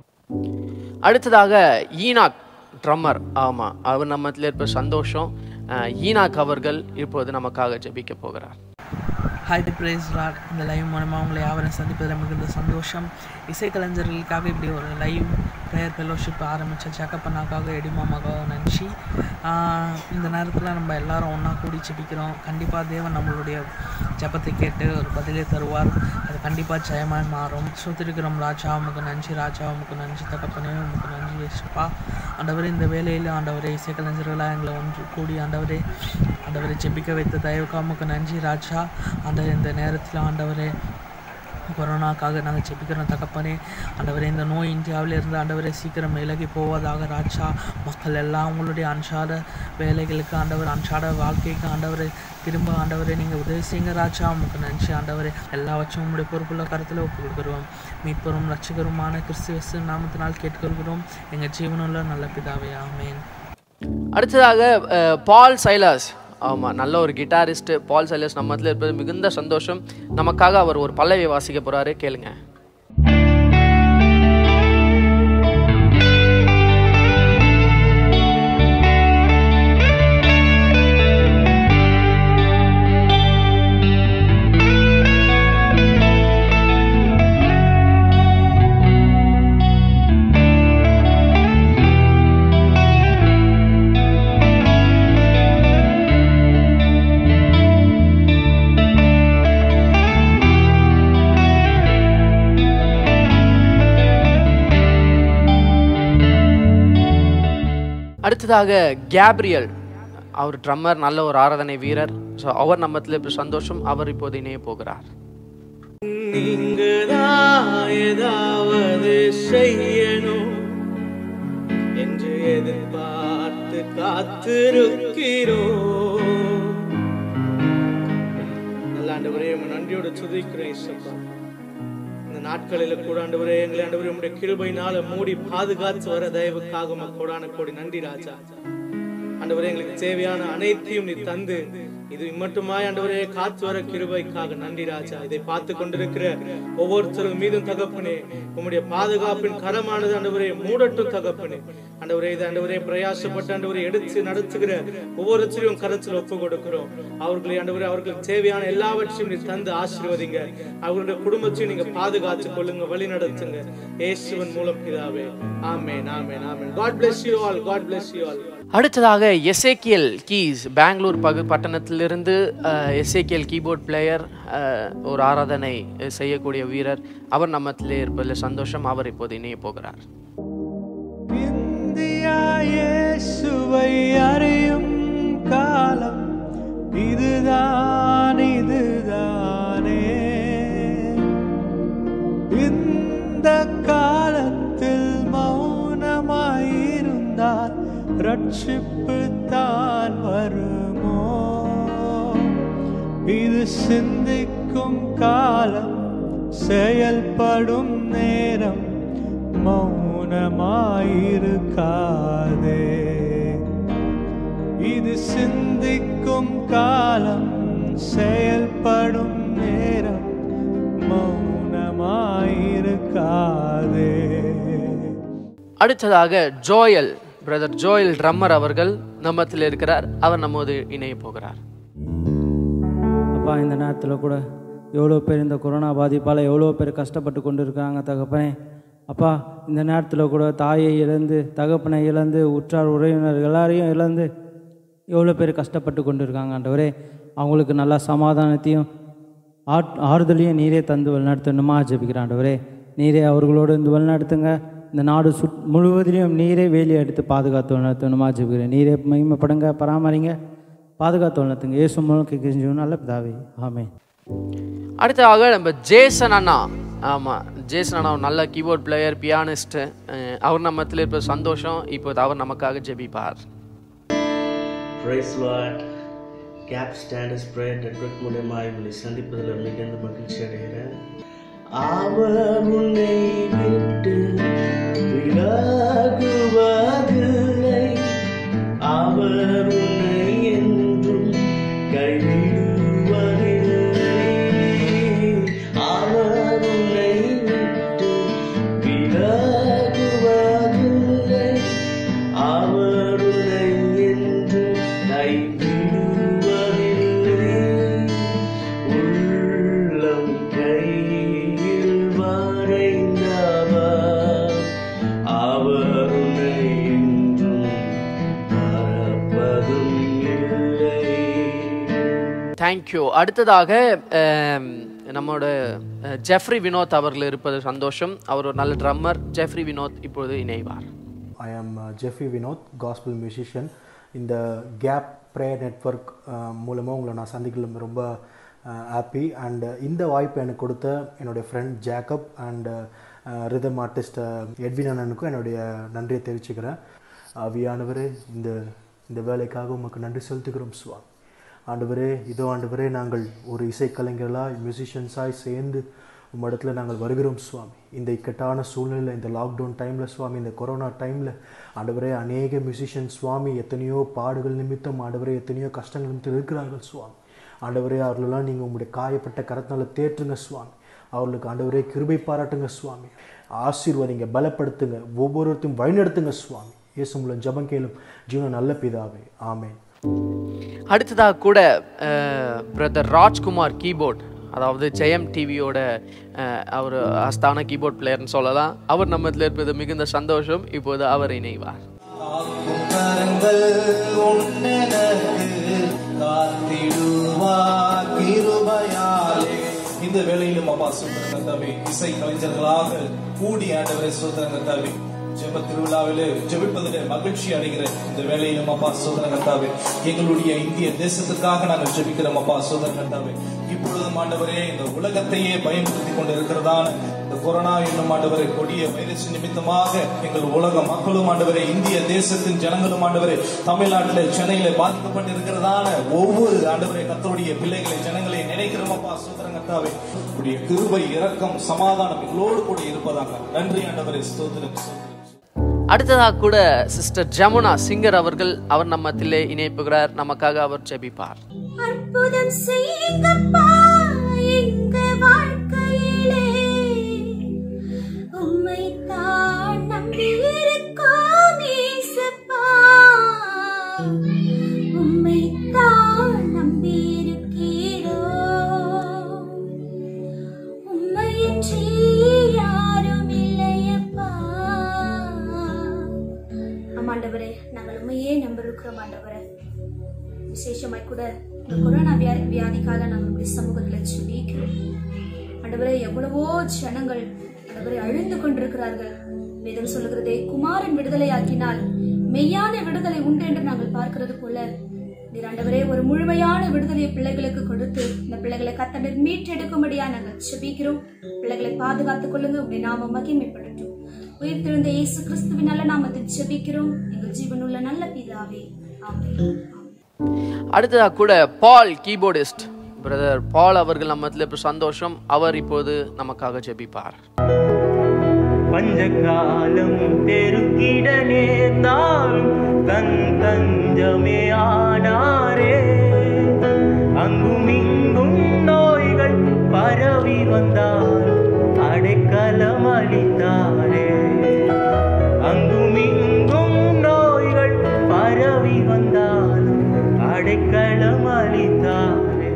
அடுத்ததாக ஈனாக் ட்ரம்மர் ஆமாம் அவர் நம்ம மத்தியில் இருப்ப சந்தோஷம் அஹ், ஈனாக் அவர்கள் இப்போது நமக்காக ஜெபிக்க போகிறார் ஹாய் பிரேஸ் லாட் இந்த லைவ் மூலமாக உங்களை யாவரும் சந்திப்பதில் மிகுந்த சந்தோஷம் இசைக்கலைஞர்களுக்காக இப்படி ஒரு லைவ் ப்ரேயர் ஃபெலோஷிப் ஆரம்பித்த செக்கப்பண்ணாக்காக எடிமாமாக்காக நன்றி ஆஹ் இந்த நேரத்தில் நம்ம எல்லாரும் ஒன்றா கூடி ஜெபிக்கிறோம் கண்டிப்பாக தேவன் நம்மளுடைய ஜெபத்தை கேட்டு ஒரு பதிலை தருவார் அது கண்டிப்பாக ஜெயமாய் மாறும் சுத்திருக்கிறோம் ராஜா உமக்கு நன்றி ராஜா உமக்கு நன்றி தகப்பனே உமக்கு நன்றி ஏசுப்பா ஆண்டவரே இந்த வேலையில் ஆண்டவரே இசைக்கலைஞர்களாக எங்களை ஒன்று கூடி ஆண்டவரே ஆண்டவரை ஜெபிக்க வைத்த தயவுக்கு உமக்கு நன்றி ராஜா ஆண்டவர் இந்த நேரத்தில் ஆண்டவரே கொரோனாக்காக நாங்கள் ஜெபிக்கிறோம் தகப்பனே ஆண்டவரே இந்த நோய் இந்தியாவில் இருந்து ஆண்டவரே சீக்கிரம் விலகி போவதாக ராஜா மக்கள் எல்லாம் உங்களுடைய அன்றாட வேலைகளுக்கு ஆண்டவர் அன்றாட வாழ்க்கைக்கு ஆண்டவரை திரும்ப ஆண்டவரே நீங்கள் உதவி செய்யுங்க ராஜா உங்களுக்கு நன்றி ஆண்டவரே எல்லாவற்றும் உங்களுடைய பொறுப்புள்ள கருத்தில் ஒப்பு கொடுக்குறோம் மீட்பெரும் ரட்சகருமான கிறிஸ்துவசு நாமத்தினால் கேட்கிறோம் எங்கள் ஜீவனுள்ள நல்ல பிதாவே ஆமேன் அடுத்ததாக அஹ், பால் சைலாஸ் ஆமாம் நல்ல ஒரு கிட்டாரிஸ்ட் பால் சைலாஸ் நம்ம மத்தியில் இருப்பது மிகுந்த சந்தோஷம் நமக்காக அவர் ஒரு பல்லவி வாசிக்க போகிறாரு கேளுங்க அடுத்ததாக கேப்ரியல் அவர் ட்ரம்மர் நல்ல ஒரு ஆராதனை வீரர் ஸோ அவர் நம்மத்தில் இப்போ சந்தோஷம் அவர் இப்போது இணைய போகிறார் நீங்கதான் ஏதாவது செய்யணும் என்று எதிர்பார்த்து காத்திருக்கிறோம் நல்ல ஆண்டவரே உம்மை நன்றியோட துதிக்கிறேன் இயேசுப்பா இந்த நாட்களில் கூட ஆண்டவரே எங்களை ஆண்டவரே உம்முடைய கிருபையினால மூடி பாதுகாத்து வர தயவுக்காக உமக்கு கோடான கோடி நன்றி ராஜா ஆண்டவரே எங்களுக்கு தேவையான அனைத்தையும் நீ தந்து இது மட்டுமாய் ஆண்டவரே காத்து வர கிருபைக்காக நன்றி ராஜா இதை பார்த்து கொண்டிருக்கிற ஒவ்வொருத்தரும் மீதும் தகப்பனே உம்முடைய பாதுகாப்பின் கரமானது ஆண்டவரே மூடட்டும் தகப்பனே ஆண்டவரே இது ஆண்டவரே பிரயாசப்பட்டு ஆண்டவரை எடுத்து நடத்துகிற ஒவ்வொருத்தரையும் கரத்தில் ஒப்பு கொடுக்கிறோம் அவர்களை ஆண்டவரே அவர்களுக்கு தேவையான எல்லாவற்றையும் நீ தந்து ஆசீர்வதிங்க அவர்களுடைய குடும்பத்தையும் நீங்க பாதுகாத்துக் கொள்ளுங்க வழி நடத்துங்க இயேசுவின் மூலம் பிதாவே ஆமென் ஆமென் ஆமென் God bless you all god bless you all அடுத்ததாக எஸ்ஏகிஎல் கீஸ் பெங்களூர் பகு பட்டணத்திலிருந்து எஸ்ஏகிஎல் கீபோர்ட் பிளேயர் ஒரு ஆராதனை செய்யக்கூடிய வீரர் அவர் நம்மத்திலே இருப்பதில் சந்தோஷம் அவர் இப்போது இணைய போகிறார் இந்தியா இயேசுவை அறியும் காலம் இதுதான் இதுதானே இந்த காலத்தில் மௌனமாயிருந்தால் ரட்சிப்பு தான் வருமோ இது சிந்திக்கும் காலம் செயல்படும் நேரம் மௌனமாயிருக்காதே இது சிந்திக்கும் காலம் செயல்படும் நேரம் மௌனமாயிருக்காதே அடுத்ததாக ஜோயல் பிரதர் ஜோயல் ட்ரம்மர் அவர்கள் நம்மத்தில் இருக்கிறார் அவர் நம்மோடு இணைய போகிறார் அப்பா இந்த நேரத்தில் கூட எவ்வளோ பேர் இந்த கொரோனா பாதிப்பால் எவ்வளோ பேர் கஷ்டப்பட்டு கொண்டு இருக்காங்க தகப்பனே அப்பா இந்த நேரத்தில் கூட தாயை இழந்து தகப்பனை இழந்து உற்றார் உறவினர் எல்லாரையும் இழந்து எவ்வளோ பேர் கஷ்டப்பட்டு கொண்டு இருக்காங்க ஆண்டவரே அவங்களுக்கு நல்லா சமாதானத்தையும் ஆட் ஆறுதலையும் நீரே தந்து வழிநடத்தணுமா ஜெபிக்கிறேன் ஆண்டவரே நீரே அவர்களோடு இந்த வழிநடத்துங்க இந்த நாடு சுட் முழுவதிலையும் நீரே வேலி எடுத்து பாதுகாத்து வழிநடத்தணுமா ஜெபிக்கிறேன் நீரே மகிமைப்படுங்க பராமரிங்க பாதுகாத்து வழிநடத்துங்க ஏசு மூலம் கேட்குறது நல்ல பிதாவே ஆமென் அடுத்ததாக நம்ம ஜேசன் அண்ணா ஆமாம் ஜேசன் அண்ணா ஒரு நல்ல கீபோர்ட் பிளேயர் பியானிஸ்ட் அவர் நம்மத்தில் இருப்ப சந்தோஷம் இப்போது அவர் நமக்காக ஜெபிப்பார் praise Lord cap standards prayer network மூலயமா இவங்களை சந்திப்பதில் மிகுந்த மகிழ்ச்சி அடைகிறேன் அவர் உன்னை விட்டு விலகுவதில்லை அவர் உன்னை என்றும் கைவிடுவதில்லை அவர் உன்னை விட்டு விலகுவதில்லை அவர் உன்னை என்றும் கைவிடுவதில்லை உள்ளம் கையில் வரைந்தவர் அவர் உன்னை என்றும் மறப்பதும் இல்லை தேங்க்யூ அடுத்ததாக ஆம், நம்மோட அஹ், ஜெஃப்ரி வினோத் அவர்கள் இருப்பது சந்தோஷம் அவர் ஒரு நல்ல ட்ரம்மர் ஜெஃப்ரி வினோத் இப்பொழுது இணைவார் I am Jeffy Vinod gospel musician இந்த கேப் ப்ரேயர் நெட்வொர்க் மூலமாக உங்களை நான் சந்திக்கல ரொம்ப ஹாப்பி அண்ட் இந்த வாய்ப்பு எனக்கு கொடுத்த என்னுடைய friend Jacob and rhythm artist Edwin அண்ணனுக்கும் என்னுடைய நன்றியை தெரிவிச்சுக்கிறேன் அவியானவரே இந்த இந்த வேலைக்காக உமக்கு நன்றி செலுத்துகிறோம் சுவாமி ஆண்டவரே இதோ ஆண்டவரே நாங்கள் ஒரு இசைக்கலைஞர்களாய் மியூசிஷியன்ஸாய் சேர்ந்து உம்மிடத்துல நாங்கள் வருகிறோம் சுவாமி இந்த இக்கட்டான சூழ்நிலை இந்த லாக்டவுன் டைமில் சுவாமி இந்த கொரோனா டைமில் ஆண்டவரே அநேக மியூசிஷியன் சுவாமி எத்தனையோ பாடுகள் நிமித்தம் ஆண்டவரே எத்தனையோ கஷ்டங்கள் நிமித்தம் இருக்கிறார்கள் சுவாமி ஆண்டவரே அவர்களெல்லாம் நீங்கள் உங்களுடைய காயப்பட்ட கரத்தினால தேற்றுங்க சுவாமி அவர்களுக்கு ஆண்டவரே கிருபை பாராட்டுங்க சுவாமி ஆசீர்வதிங்க பலப்படுத்துங்க ஒவ்வொருத்தையும் வழிநடத்துங்க சுவாமி இயேசு மூலம் ஜபம் கேளும் ஜீவன நல்ல பிதாவே ஆமென் அடுத்ததாக கூட பிரதர் ராஜ்குமார் கீபோர்ட் அதாவது ஜெயம் டிவியோட அவர் அஸ்தான கீபோர்ட் பிளேயர்னு சொல்லலாம் அவர் நம்மத்தில் இருப்பது மிகுந்த சந்தோஷம் இப்போது அவர் இணைவார் கரங்கள் உன்னெனக்கு காத்திடுவார் கிருபையாலே இந்த வேளையிலும் அப்பா சுந்தரங்க கத்தாவே இசை கலைஞர்களாக கூடி ஆண்டவரை சுந்தரங்க கத்தாவே ஜெப திருவிழாவிலே ஜெபிப்பதிலே மகிழ்ச்சி அடைகிறேன் இந்த வேளையிலும் அப்பா சோதர கத்தாவே எங்களுடைய இந்திய தேசத்துக்காக நாங்கள் ஜெபிக்கிறோம் அப்பா சோதர கத்தாவே இப்பொழுதும் ஆண்டவரே இந்த உலகத்தையே பயன்படுத்தி கொண்டு இருக்கிறதான இந்த கொரோனா என்னும் ஆண்டவரை கொடிய வைரஸ் நிமித்தமாக எங்கள் உலக மக்களும் ஆண்டவரே இந்திய தேசத்தின் ஜனங்களும் ஆண்டவரே தமிழ்நாட்டிலே சென்னையில பாதிக்கப்பட்டிருக்கிறதான ஒவ்வொரு ஆண்டவரே கத்தருடைய பிள்ளைகளை ஜனங்களை நினைக்கிறோம் அப்பா சோதர கத்தாவே உடைய கிருபை இரக்கம் சமாதானம் எங்களோடு கூட இருப்பதாக நன்றி ஆண்டவரே ஸ்தோத்திரம் ஸ்தோத்திரம் அடுத்ததாக கூட சிஸ்டர் ஜமுனா சிங்கர் அவர்கள் அவர் நம்மத்திலே இணைப்புகிறார் நமக்காக அவர் ஜெபிப்பார் அற்புதம் செய்யுங்கப்பா எங்க வாழ்க்கையிலே உம்மை தான் நம்பியிருக்கோம் ஏசப்பா உம்மை தான் நம்பியிருக்கிறோம் உம்மையன்றி யாரும் இல்லையப்பா ஆமாண்டவரே நாங்கள் உண்மையே நம்பியிருக்கிறோம் ஆண்டவரே விசேஷமாய் கூட இந்த கொரோனா வியா வியாதிக்காக நாங்கள் இப்படி சமூகத்தில் ஜெபிக்கிறோம் ஆண்டவரே எவ்வளவோ ஜனங்கள் ஆண்டவரே அழிந்து கொண்டிருக்கிறார்கள் வேதம் சொல்லுகிறதே குமாரன் விடுதலையாக்கினால் மெய்யான விடுதலை உண்டு என்று நாங்கள் பார்க்கிறது போல நீர் ஆண்டவரே ஒரு முழுமையான விடுதலையை பிள்ளைகளுக்கு கொடுத்து இந்த பிள்ளைகளை கத்தனர் மீட்டெடுக்கும்படியா நாங்கள் ஜெபிக்கிறோம் பிள்ளைகளை பாதுகாத்துக் கொள்ளுங்க உடைய நாம மகிமைப்படட்டும் உயிர்த்தெழுந்த இயேசு கிறிஸ்துவின் நல்ல நாமத்தில் ஜெபிக்கிறோம் எங்கள் ஜீவனுள்ள நல்ல பிதாவே ஆமென் அடுத்ததாக கூட பால் கீபோர்டிஸ்ட் பிரதர் பால் அவர்கள் நம்மத்தில் இப்போ சந்தோஷம் அவர் இப்போது நமக்காக ஜெபிப்பார் பஞ்சகாலம் பெருகிட நேர்ந்தாலும் தன் தஞ்சமே ஆனாரே அங்கும் இங்கும் நோய்கள் பரவி வந்தால் அடைக்கலம் அளித்தாரே அங்கும் இங்கும் நோய்கள் பரவி வந்தால் அடைக்கலம் அளித்தாரே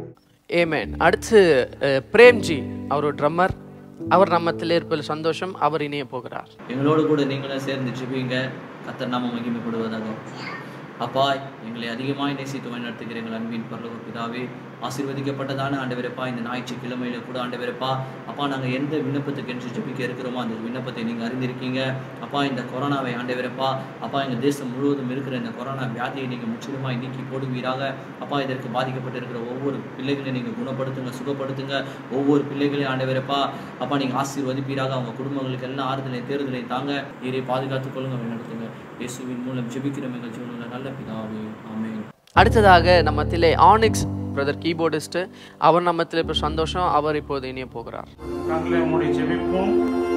ஏமேன் அடுத்து அஹ், பிரேம்ஜி அவர் ஒரு ட்ரம்மர் அவர் நம்மத்தில் இருப்பதில் சந்தோஷம் அவர் இணைய போகிறார் எங்களோடு கூட நீங்களும் சேர்ந்து ஜெபிங்க கத்தர் நாம மகிமைப்படுவதாக அப்பா எங்களை அதிகமாய் நேசித்து வழிநடத்துகிற எங்கள் அன்பின் பரலோக பிதாவே ஆசீர்வதிக்கப்பட்டதான ஆண்டவரப்பா இந்த ஞாயிற்றுக்கிழமையில கூட ஆண்டவரப்பா அப்பா நாங்கள் எந்த விண்ணப்பத்துக்கு என்று ஜெபிக்க இருக்கிறோமோ அந்த விண்ணப்பத்தை நீங்கள் அறிந்திருக்கீங்க அப்பா இந்த கொரோனாவை ஆண்டவரப்பா அப்பா எங்கள் தேசம் முழுவதும் இருக்கிற இந்த கொரோனா வியாதியை நீங்கள் முற்றிலுமாய் நீக்கி போடுவீராக அப்பா இதற்கு பாதிக்கப்பட்டிருக்கிற ஒவ்வொரு பிள்ளைகளையும் நீங்கள் குணப்படுத்துங்க சுகப்படுத்துங்க ஒவ்வொரு பிள்ளைகளையும் ஆண்டவரப்பா அப்பா நீங்கள் ஆசீர்வதிப்பீராக அவங்க குடும்பங்களுக்கு எல்லாம் ஆறுதலை தேர்தலை தாங்க இதை பாதுகாத்துக் கொள்ளுங்க வழிநடத்துங்க இயேசுவின் மூலம் ஜெபிக்கிறோம் எங்கள் ஜீவனுள்ள நல்ல பிதாவே ஆமென் அடுத்ததாக நம்மத்திலே ஆனிக்ஸ் பிரதர் கீபோர்டிஸ்ட் அவர் நம்மத்தில் இப்போ சந்தோஷம் அவர் இப்போது இணைய போகிறார் நாங்களே உங்களுடைய ஜெபிப்போம்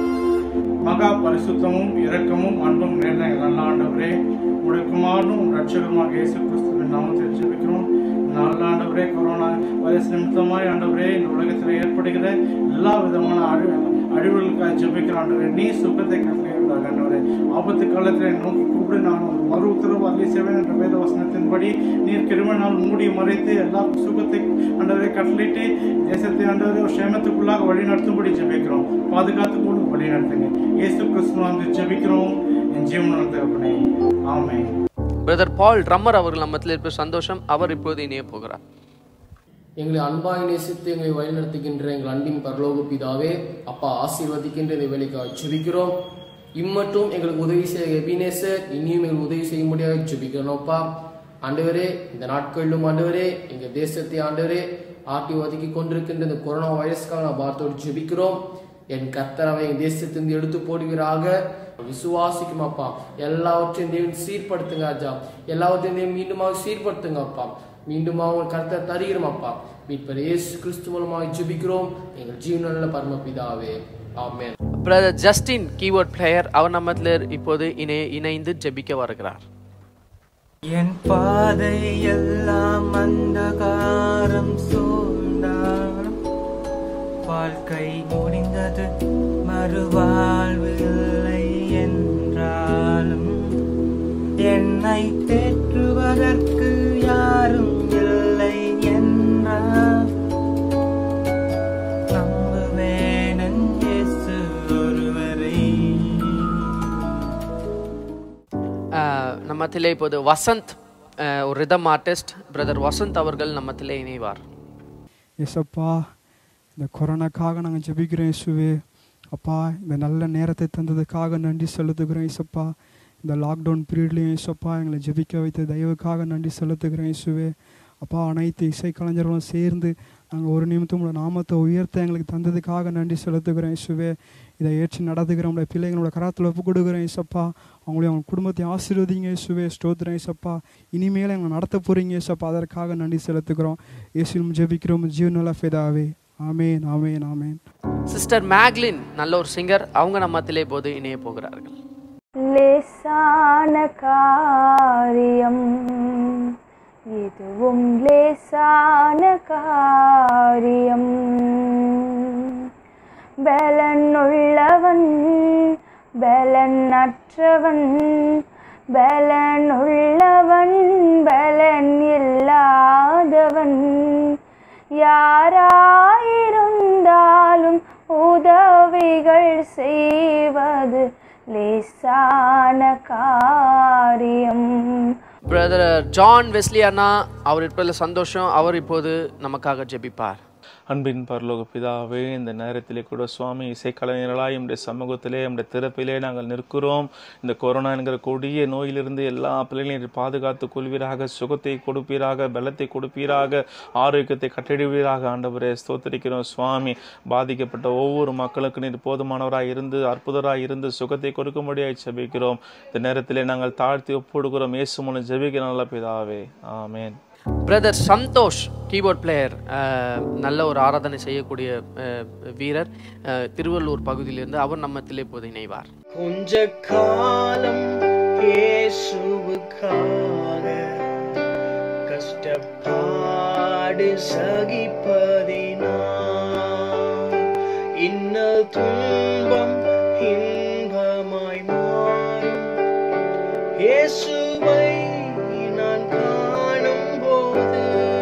மகா பரிசுத்தமும் இரக்கமும் அன்பும் நிறைந்த எங்கள் நல்ல ஆண்டவரே உங்களுடைய குமாரனும் உங்கள் ரட்சகருமாக இயேசு கிறிஸ்துவின் நாமத்தில் ஜெபிக்கிறோம் நல்ல ஆண்டவரே கொரோனா வைரஸ் நிமித்தமாய் ஆண்டவரே இந்த உலகத்தில் ஏற்படுகிற எல்லா விதமான அழி அழிவுகளுக்காக ஜெபிக்கிற ஆண்டவரே நீ சுகத்தை கட்டளையிடுறாங்க ஆண்டவரே ஆபத்து காலத்தில் நோக்கி கூப்பிடு நான் ஒரு மறு உத்தரவு அள்ளி செய்வேன் என்ற வேத வசனத்தின்படி நீர் கிருமனால் மூடி மறைத்து எல்லா சுகத்தை ஆண்டவரை கட்டளையிட்டு தேசத்தை ஆண்டவரை ஒரு சேமத்துக்குள்ளாக வழி நடத்தும்படி ஜெபிக்கிறோம் பாதுகாத்து கொண்டு வழி நடத்துங்க இயேசு கிறிஸ்துவ வந்து ஜெபிக்கிறோம் என் ஜீவன தகப்பனே ஆமென் பிரதர் பால் ட்ரம்மர் அவர்கள் நம்மத்தில் இருப்ப சந்தோஷம் அவர் இப்போது இணைய போகிறார் எங்களை அன்பாய் நேசித்து எங்களை வழிநடத்துகின்ற எங்கள் அன்பின் பரலோக பிதாவே அப்பா ஆசீர்வதிக்கின்ற இந்த வேலைக்காக ஜெபிக்கிறோம் இம்மட்டும் எங்களுக்கு உதவி செய்ய எபினேசர் இனியும் எங்களுக்கு உதவி செய்ய முடியாது ஜெபிக்கிறோம்ப்பா ஆண்டவரே இந்த நாட்களிலும் ஆண்டவரே எங்கள் தேசத்தை ஆண்டவரே ஆட்டி ஒதுக்கி கொண்டிருக்கின்ற இந்த கொரோனா வைரஸ்க்காக நான் பார்த்தோடு ஜெபிக்கிறோம் என் கர்த்தரவை என் தேசத்திலிருந்து எடுத்து போடுவீராக விசுவாசிக்கும் அப்பா எல்லாவற்றையும் தேவன் சீர்படுத்துங்க ராஜா எல்லாவற்றையும் தேவன் மீண்டுமாக சீர்படுத்துங்க அப்பா மீண்டுமாக உங்கள் கருத்தை தருகிறோம் அப்பா மீட்பர் இயேசு கிறிஸ்து மூலமாக ஜெபிக்கிறோம் எங்கள் ஜீவனில் பரமபிதாவே ஆமென் பிரதர் ஜஸ்டின் கீபோர்ட் பிளேயர் அவர் நம்மத்தில் இப்போது இணை இணைந்து ஜெபிக்க வருகிறார் என் பாதை எல்லாம் அந்தகாரம் சூழ்ந்தாலும் வாழ்க்கை முடிந்தது மறுவாழ்வு இல்லை என்றாலும் என்னை தேற்றுவதற்கு யாரும் இல்லை என்றால் நம்புவேன் என் இயேசு ஒருவரை அஹ், நம்மத்திலே இப்போது வசந்த் அஹ், ஒரு ரிதம் ஆர்டிஸ்ட் பிரதர் வசந்த் அவர்கள் நம்மத்திலே இணைவார் எஸ்அப்பா இந்த கொரோனாக்காக நாங்கள் ஜெபிக்கிறோம் இயேசுவே அப்பா இந்த நல்ல நேரத்தை தந்ததுக்காக நன்றி செலுத்துகிறோம் இயேசப்பா இந்த லாக்டவுன் பீரியட்லேயும் இயேசப்பா எங்களை ஜெபிக்க வைத்த தயவுக்காக நன்றி செலுத்துகிறோம் இயேசுவே அப்பா அனைத்து இசை கலைஞர்களும் சேர்ந்து நாங்கள் ஒரு நிமித்தம் உங்களோட நாமத்தை உயர்த்த எங்களுக்கு தந்ததுக்காக நன்றி செலுத்துகிறோம் இயேசுவே இதை ஏற்று நடத்துகிற உங்களுடைய பிள்ளைங்களோட கரத்தில் ஒப்பு கொடுக்குறேன் இயேசப்பா அவங்களையும் அவங்க குடும்பத்தை ஆசீர்வதிங்க இயேசுவே ஸ்தோத்திரம் இயேசப்பா இனிமேல் எங்களை நடத்த போகிறீங்க இயேசப்பா அதற்காக நன்றி செலுத்துகிறோம் இயேசுவும் ஜெபிக்கிறோம் ஜீவநல ஃபெதாவே ஆமேன் ஆமேன் ஆமேன் சிஸ்டர் மேக்லின் நல்ல ஒரு சிங்கர் அவங்க நம்மத்திலே இப்போது இணைய போகிறார்கள் லேசான காரியம் இதுவும் லேசான காரியம் பலனுள்ளவன் பலனற்றவன் பலனுள்ளவன் பலன் இல்லாதவன் யாராயிருந்தாலும் உதவிகள் செய்வது லேசான காரியம் பிரதர் ஜான் வெஸ்லி அண்ணா அவர் இருப்பதில் சந்தோஷம் அவர் இப்போது நமக்காக ஜெபிப்பார் அன்பின் பரலோக பிதாவே இந்த நேரத்திலே கூட சுவாமி இசைக்கலைஞர்களாய் நம்முடைய சமூகத்திலே நம்முடைய திறப்பிலே நாங்கள் நிற்கிறோம் இந்த கொரோனா என்கிற கொடிய நோயிலிருந்து எல்லா பிள்ளைகளையும் பாதுகாத்து கொள்வீராக சுகத்தை கொடுப்பீராக பலத்தை கொடுப்பீராக ஆரோக்கியத்தை கட்டிடுவீராக ஆண்டவரே ஸ்தோத்திரிக்கிறோம் சுவாமி பாதிக்கப்பட்ட ஒவ்வொரு மக்களுக்கும் நீர் போதுமானவராய் இருந்து அற்புதராய் இருந்து சுகத்தை கொடுக்கும்படியாய் ஜெபிக்கிறோம் இந்த நேரத்திலே நாங்கள் தாழ்த்தி ஒப்புடுகிறோம் இயேசு மூலம் ஜெபிக்கிற நல்ல பிதாவே ஆமென் பிரதர் சந்தோஷ் கீபோர்ட் பிளேயர் நல்ல ஒரு ஆராதனை செய்யக்கூடிய அஹ், வீரர் அஹ், திருவள்ளூர் பகுதியிலிருந்து அவர் நம்மத்திலே இப்போது இணைவார் கொஞ்ச காலம் இயேசுவுக்காக கஷ்டப்பாடு சகிப்பதினா இன்னல் துன்பம் இன்பமாய் மாறும் இயேசுவை நான் காணும் போது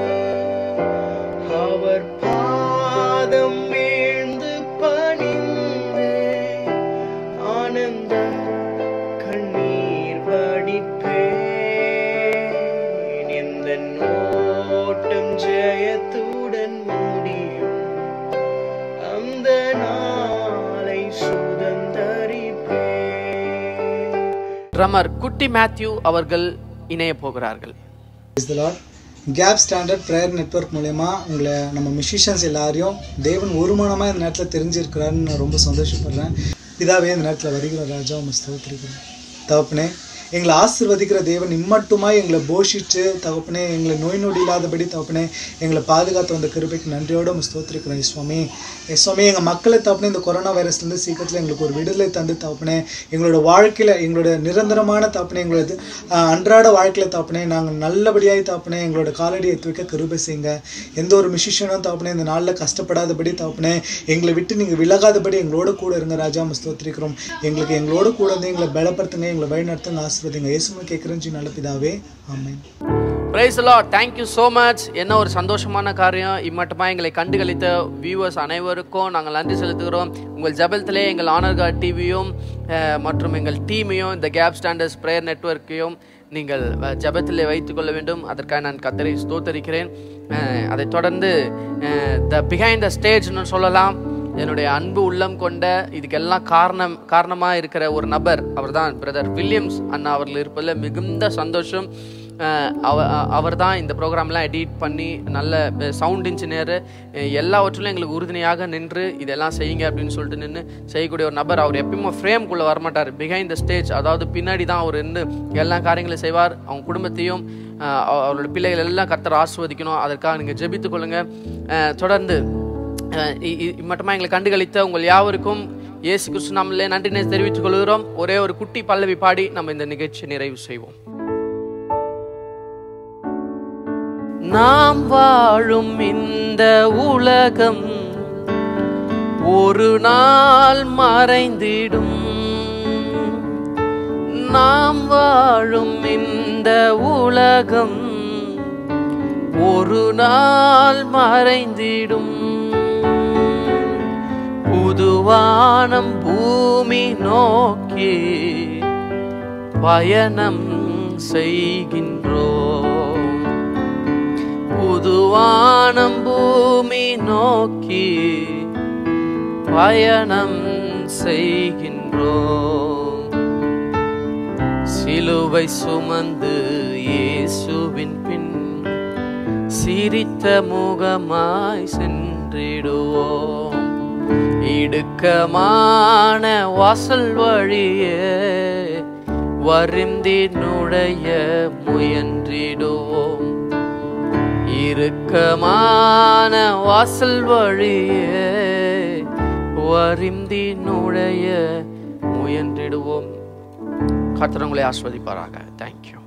அவர் பாதம் வீழ்ந்து பணிந்து ஆனந்த கண்ணீர் வடிப்பேன் எந்த நோட்டம் ஜெயத்துடன் முடியும் அந்த நாளை சுதந்தரிப்பேன் ட்ரமர் குட்டி மேத்யூ அவர்கள் இணைய போகிறார்கள் Praise the Lord. Cap standard prayer network மூலயமா உங்களை நம்ம மியூசிஷியன்ஸ் எல்லாரையும் தேவன் ஒரு மனமாக இந்த நேரத்தில் தெரிஞ்சிருக்கிறாருன்னு நான் ரொம்ப சந்தோஷப்படுறேன் பிதாவே இந்த நேரத்தில் வருகிற ராஜா உங்க ஸ்தோத்திரிக்கிறேன் தகப்பனே எங்களை ஆசிர்வதிக்கிற தேவன் இம்மட்டுமாய் எங்களை போஷித்து தகப்பனே எங்களை நோய் நொடி இல்லாதபடி தகப்பனே எங்களை பாதுகாத்து வந்த கிருபைக்கு நன்றியோடு நம்ம ஸ்தோத்திரிக்கிறோம் சுவாமி எஸ் சுவாமி எங்கள் மக்களை தகப்பனே இந்த கொரோனா வைரஸ்லேருந்து சீக்கிரத்தில் எங்களுக்கு ஒரு விடுதலை தந்து தகப்பனே எங்களோட வாழ்க்கையில் எங்களோட நிரந்தரமான தகப்பனே எங்களோட ஆஹ், அன்றாட வாழ்க்கையில் தகப்பனே நாங்கள் நல்லபடியாய் தகப்பனே எங்களோட காலடி எடுத்து வைக்க கிருபை செய்யுங்க எந்த ஒரு மிஷிஷனும் தகப்பனே இந்த நாளில் கஷ்டப்படாதபடி தகப்பனே எங்களை விட்டு நீங்கள் விலகாதபடி எங்களோட கூட இருங்க ராஜா நம்ம ஸ்தோத்திரிக்கிறோம் எங்களுக்கு எங்களோட கூட இருந்து எங்களை பலப்படுத்துங்க எங்களை வழிநடத்துங்க ஆசீர்வதிங்க இயேசுமை கேட்குறேன் ஜி நல்ல பிதாவே ஆமென் praise Lord thank you so much என்ன ஒரு சந்தோஷமான காரியம் இம்மட்டமாக எங்களை கண்டுகளித்த வியூவர்ஸ் அனைவருக்கும் நாங்கள் நன்றி செலுத்துகிறோம் உங்கள் ஜபலத்திலே எங்கள் ஆனர்கா டிவியும் மற்றும் எங்கள் டீமையும் இந்த கேப் ஸ்டாண்டர்ஸ் ப்ரேயர் நெட்வொர்க்கையும் நீங்கள் அஹ், ஜெபத்திலே வைத்துக்கொள்ள வேண்டும் அதற்காக நான் கத்தரை ஸ்தோத்தரிக்கிறேன் அஹ், அதைத் தொடர்ந்து த பிஹைண்ட் த ஸ்டேஜ்னு சொல்லலாம் என்னுடைய அன்பு உள்ளம் கொண்ட இதுக்கெல்லாம் காரணம் காரணமாக இருக்கிற ஒரு நபர் அவர்தான் பிரதர் வில்லியம்ஸ் அண்ணா அவர்கள் இருப்பதில் மிகுந்த சந்தோஷம் அஹ் அவ அவர் தான் இந்த ப்ரோக்ராம்லாம் எடிட் பண்ணி நல்ல சவுண்ட் இன்ஜினியர் எல்லாவற்றிலும் எங்களுக்கு உறுதுணையாக நின்று இதெல்லாம் செய்யுங்க அப்படின்னு சொல்லிட்டு நின்று செய்யக்கூடிய ஒரு நபர் அவர் எப்பயுமே ஃப்ரேம்குள்ளே வரமாட்டார் பிஹைண்ட் த ஸ்டேஜ் அதாவது பின்னாடி தான் அவர் இருந்து எல்லா காரியங்களையும் செய்வார் அவங்க குடும்பத்தையும் அஹ் அவ- அவரோட பிள்ளைகள் எல்லாம் கர்த்தர் ஆஸ்வதிக்கணும் அதற்காக நீங்கள் ஜெபித்துக் கொள்ளுங்க அஹ் தொடர்ந்து அஹ் இ- இ- மட்டுமா எங்களை கண்டுகளித்த உங்கள் யாவருக்கும் இயேசு கிறிஸ்து நாமலே நன்றினை தெரிவித்துக் கொள்கிறோம் ஒரே ஒரு குட்டி பல்லவி பாடி நம்ம இந்த நிகழ்ச்சி நிறைவு செய்வோம் நாம் வாழும் இந்த உலகம் ஒரு நாள் மறைந்திடும் நாம் வாழும் இந்த உலகம் ஒரு நாள் மறைந்திடும் புதுவானம் பூமி நோக்கி பயணம் செய்கின்றோம் புதுவானம் பூமி நோக்கி பயணம் செய்கின்றோம் சிலுவை சுமந்து இயேசுவின் பின் சிரித்த முகமாய் சென்றிடுவோம் இடுக்கமான வாசல் வழியே வருந்தி நுழைய முயன்றிடுவோம் இறுக்கமான வாசல் வழியே வருந்தி நுழைய முயன்றிடுவோம் கர்த்தர் உங்களை ஆஸ்வதிப்பாராக தேங்க்யூ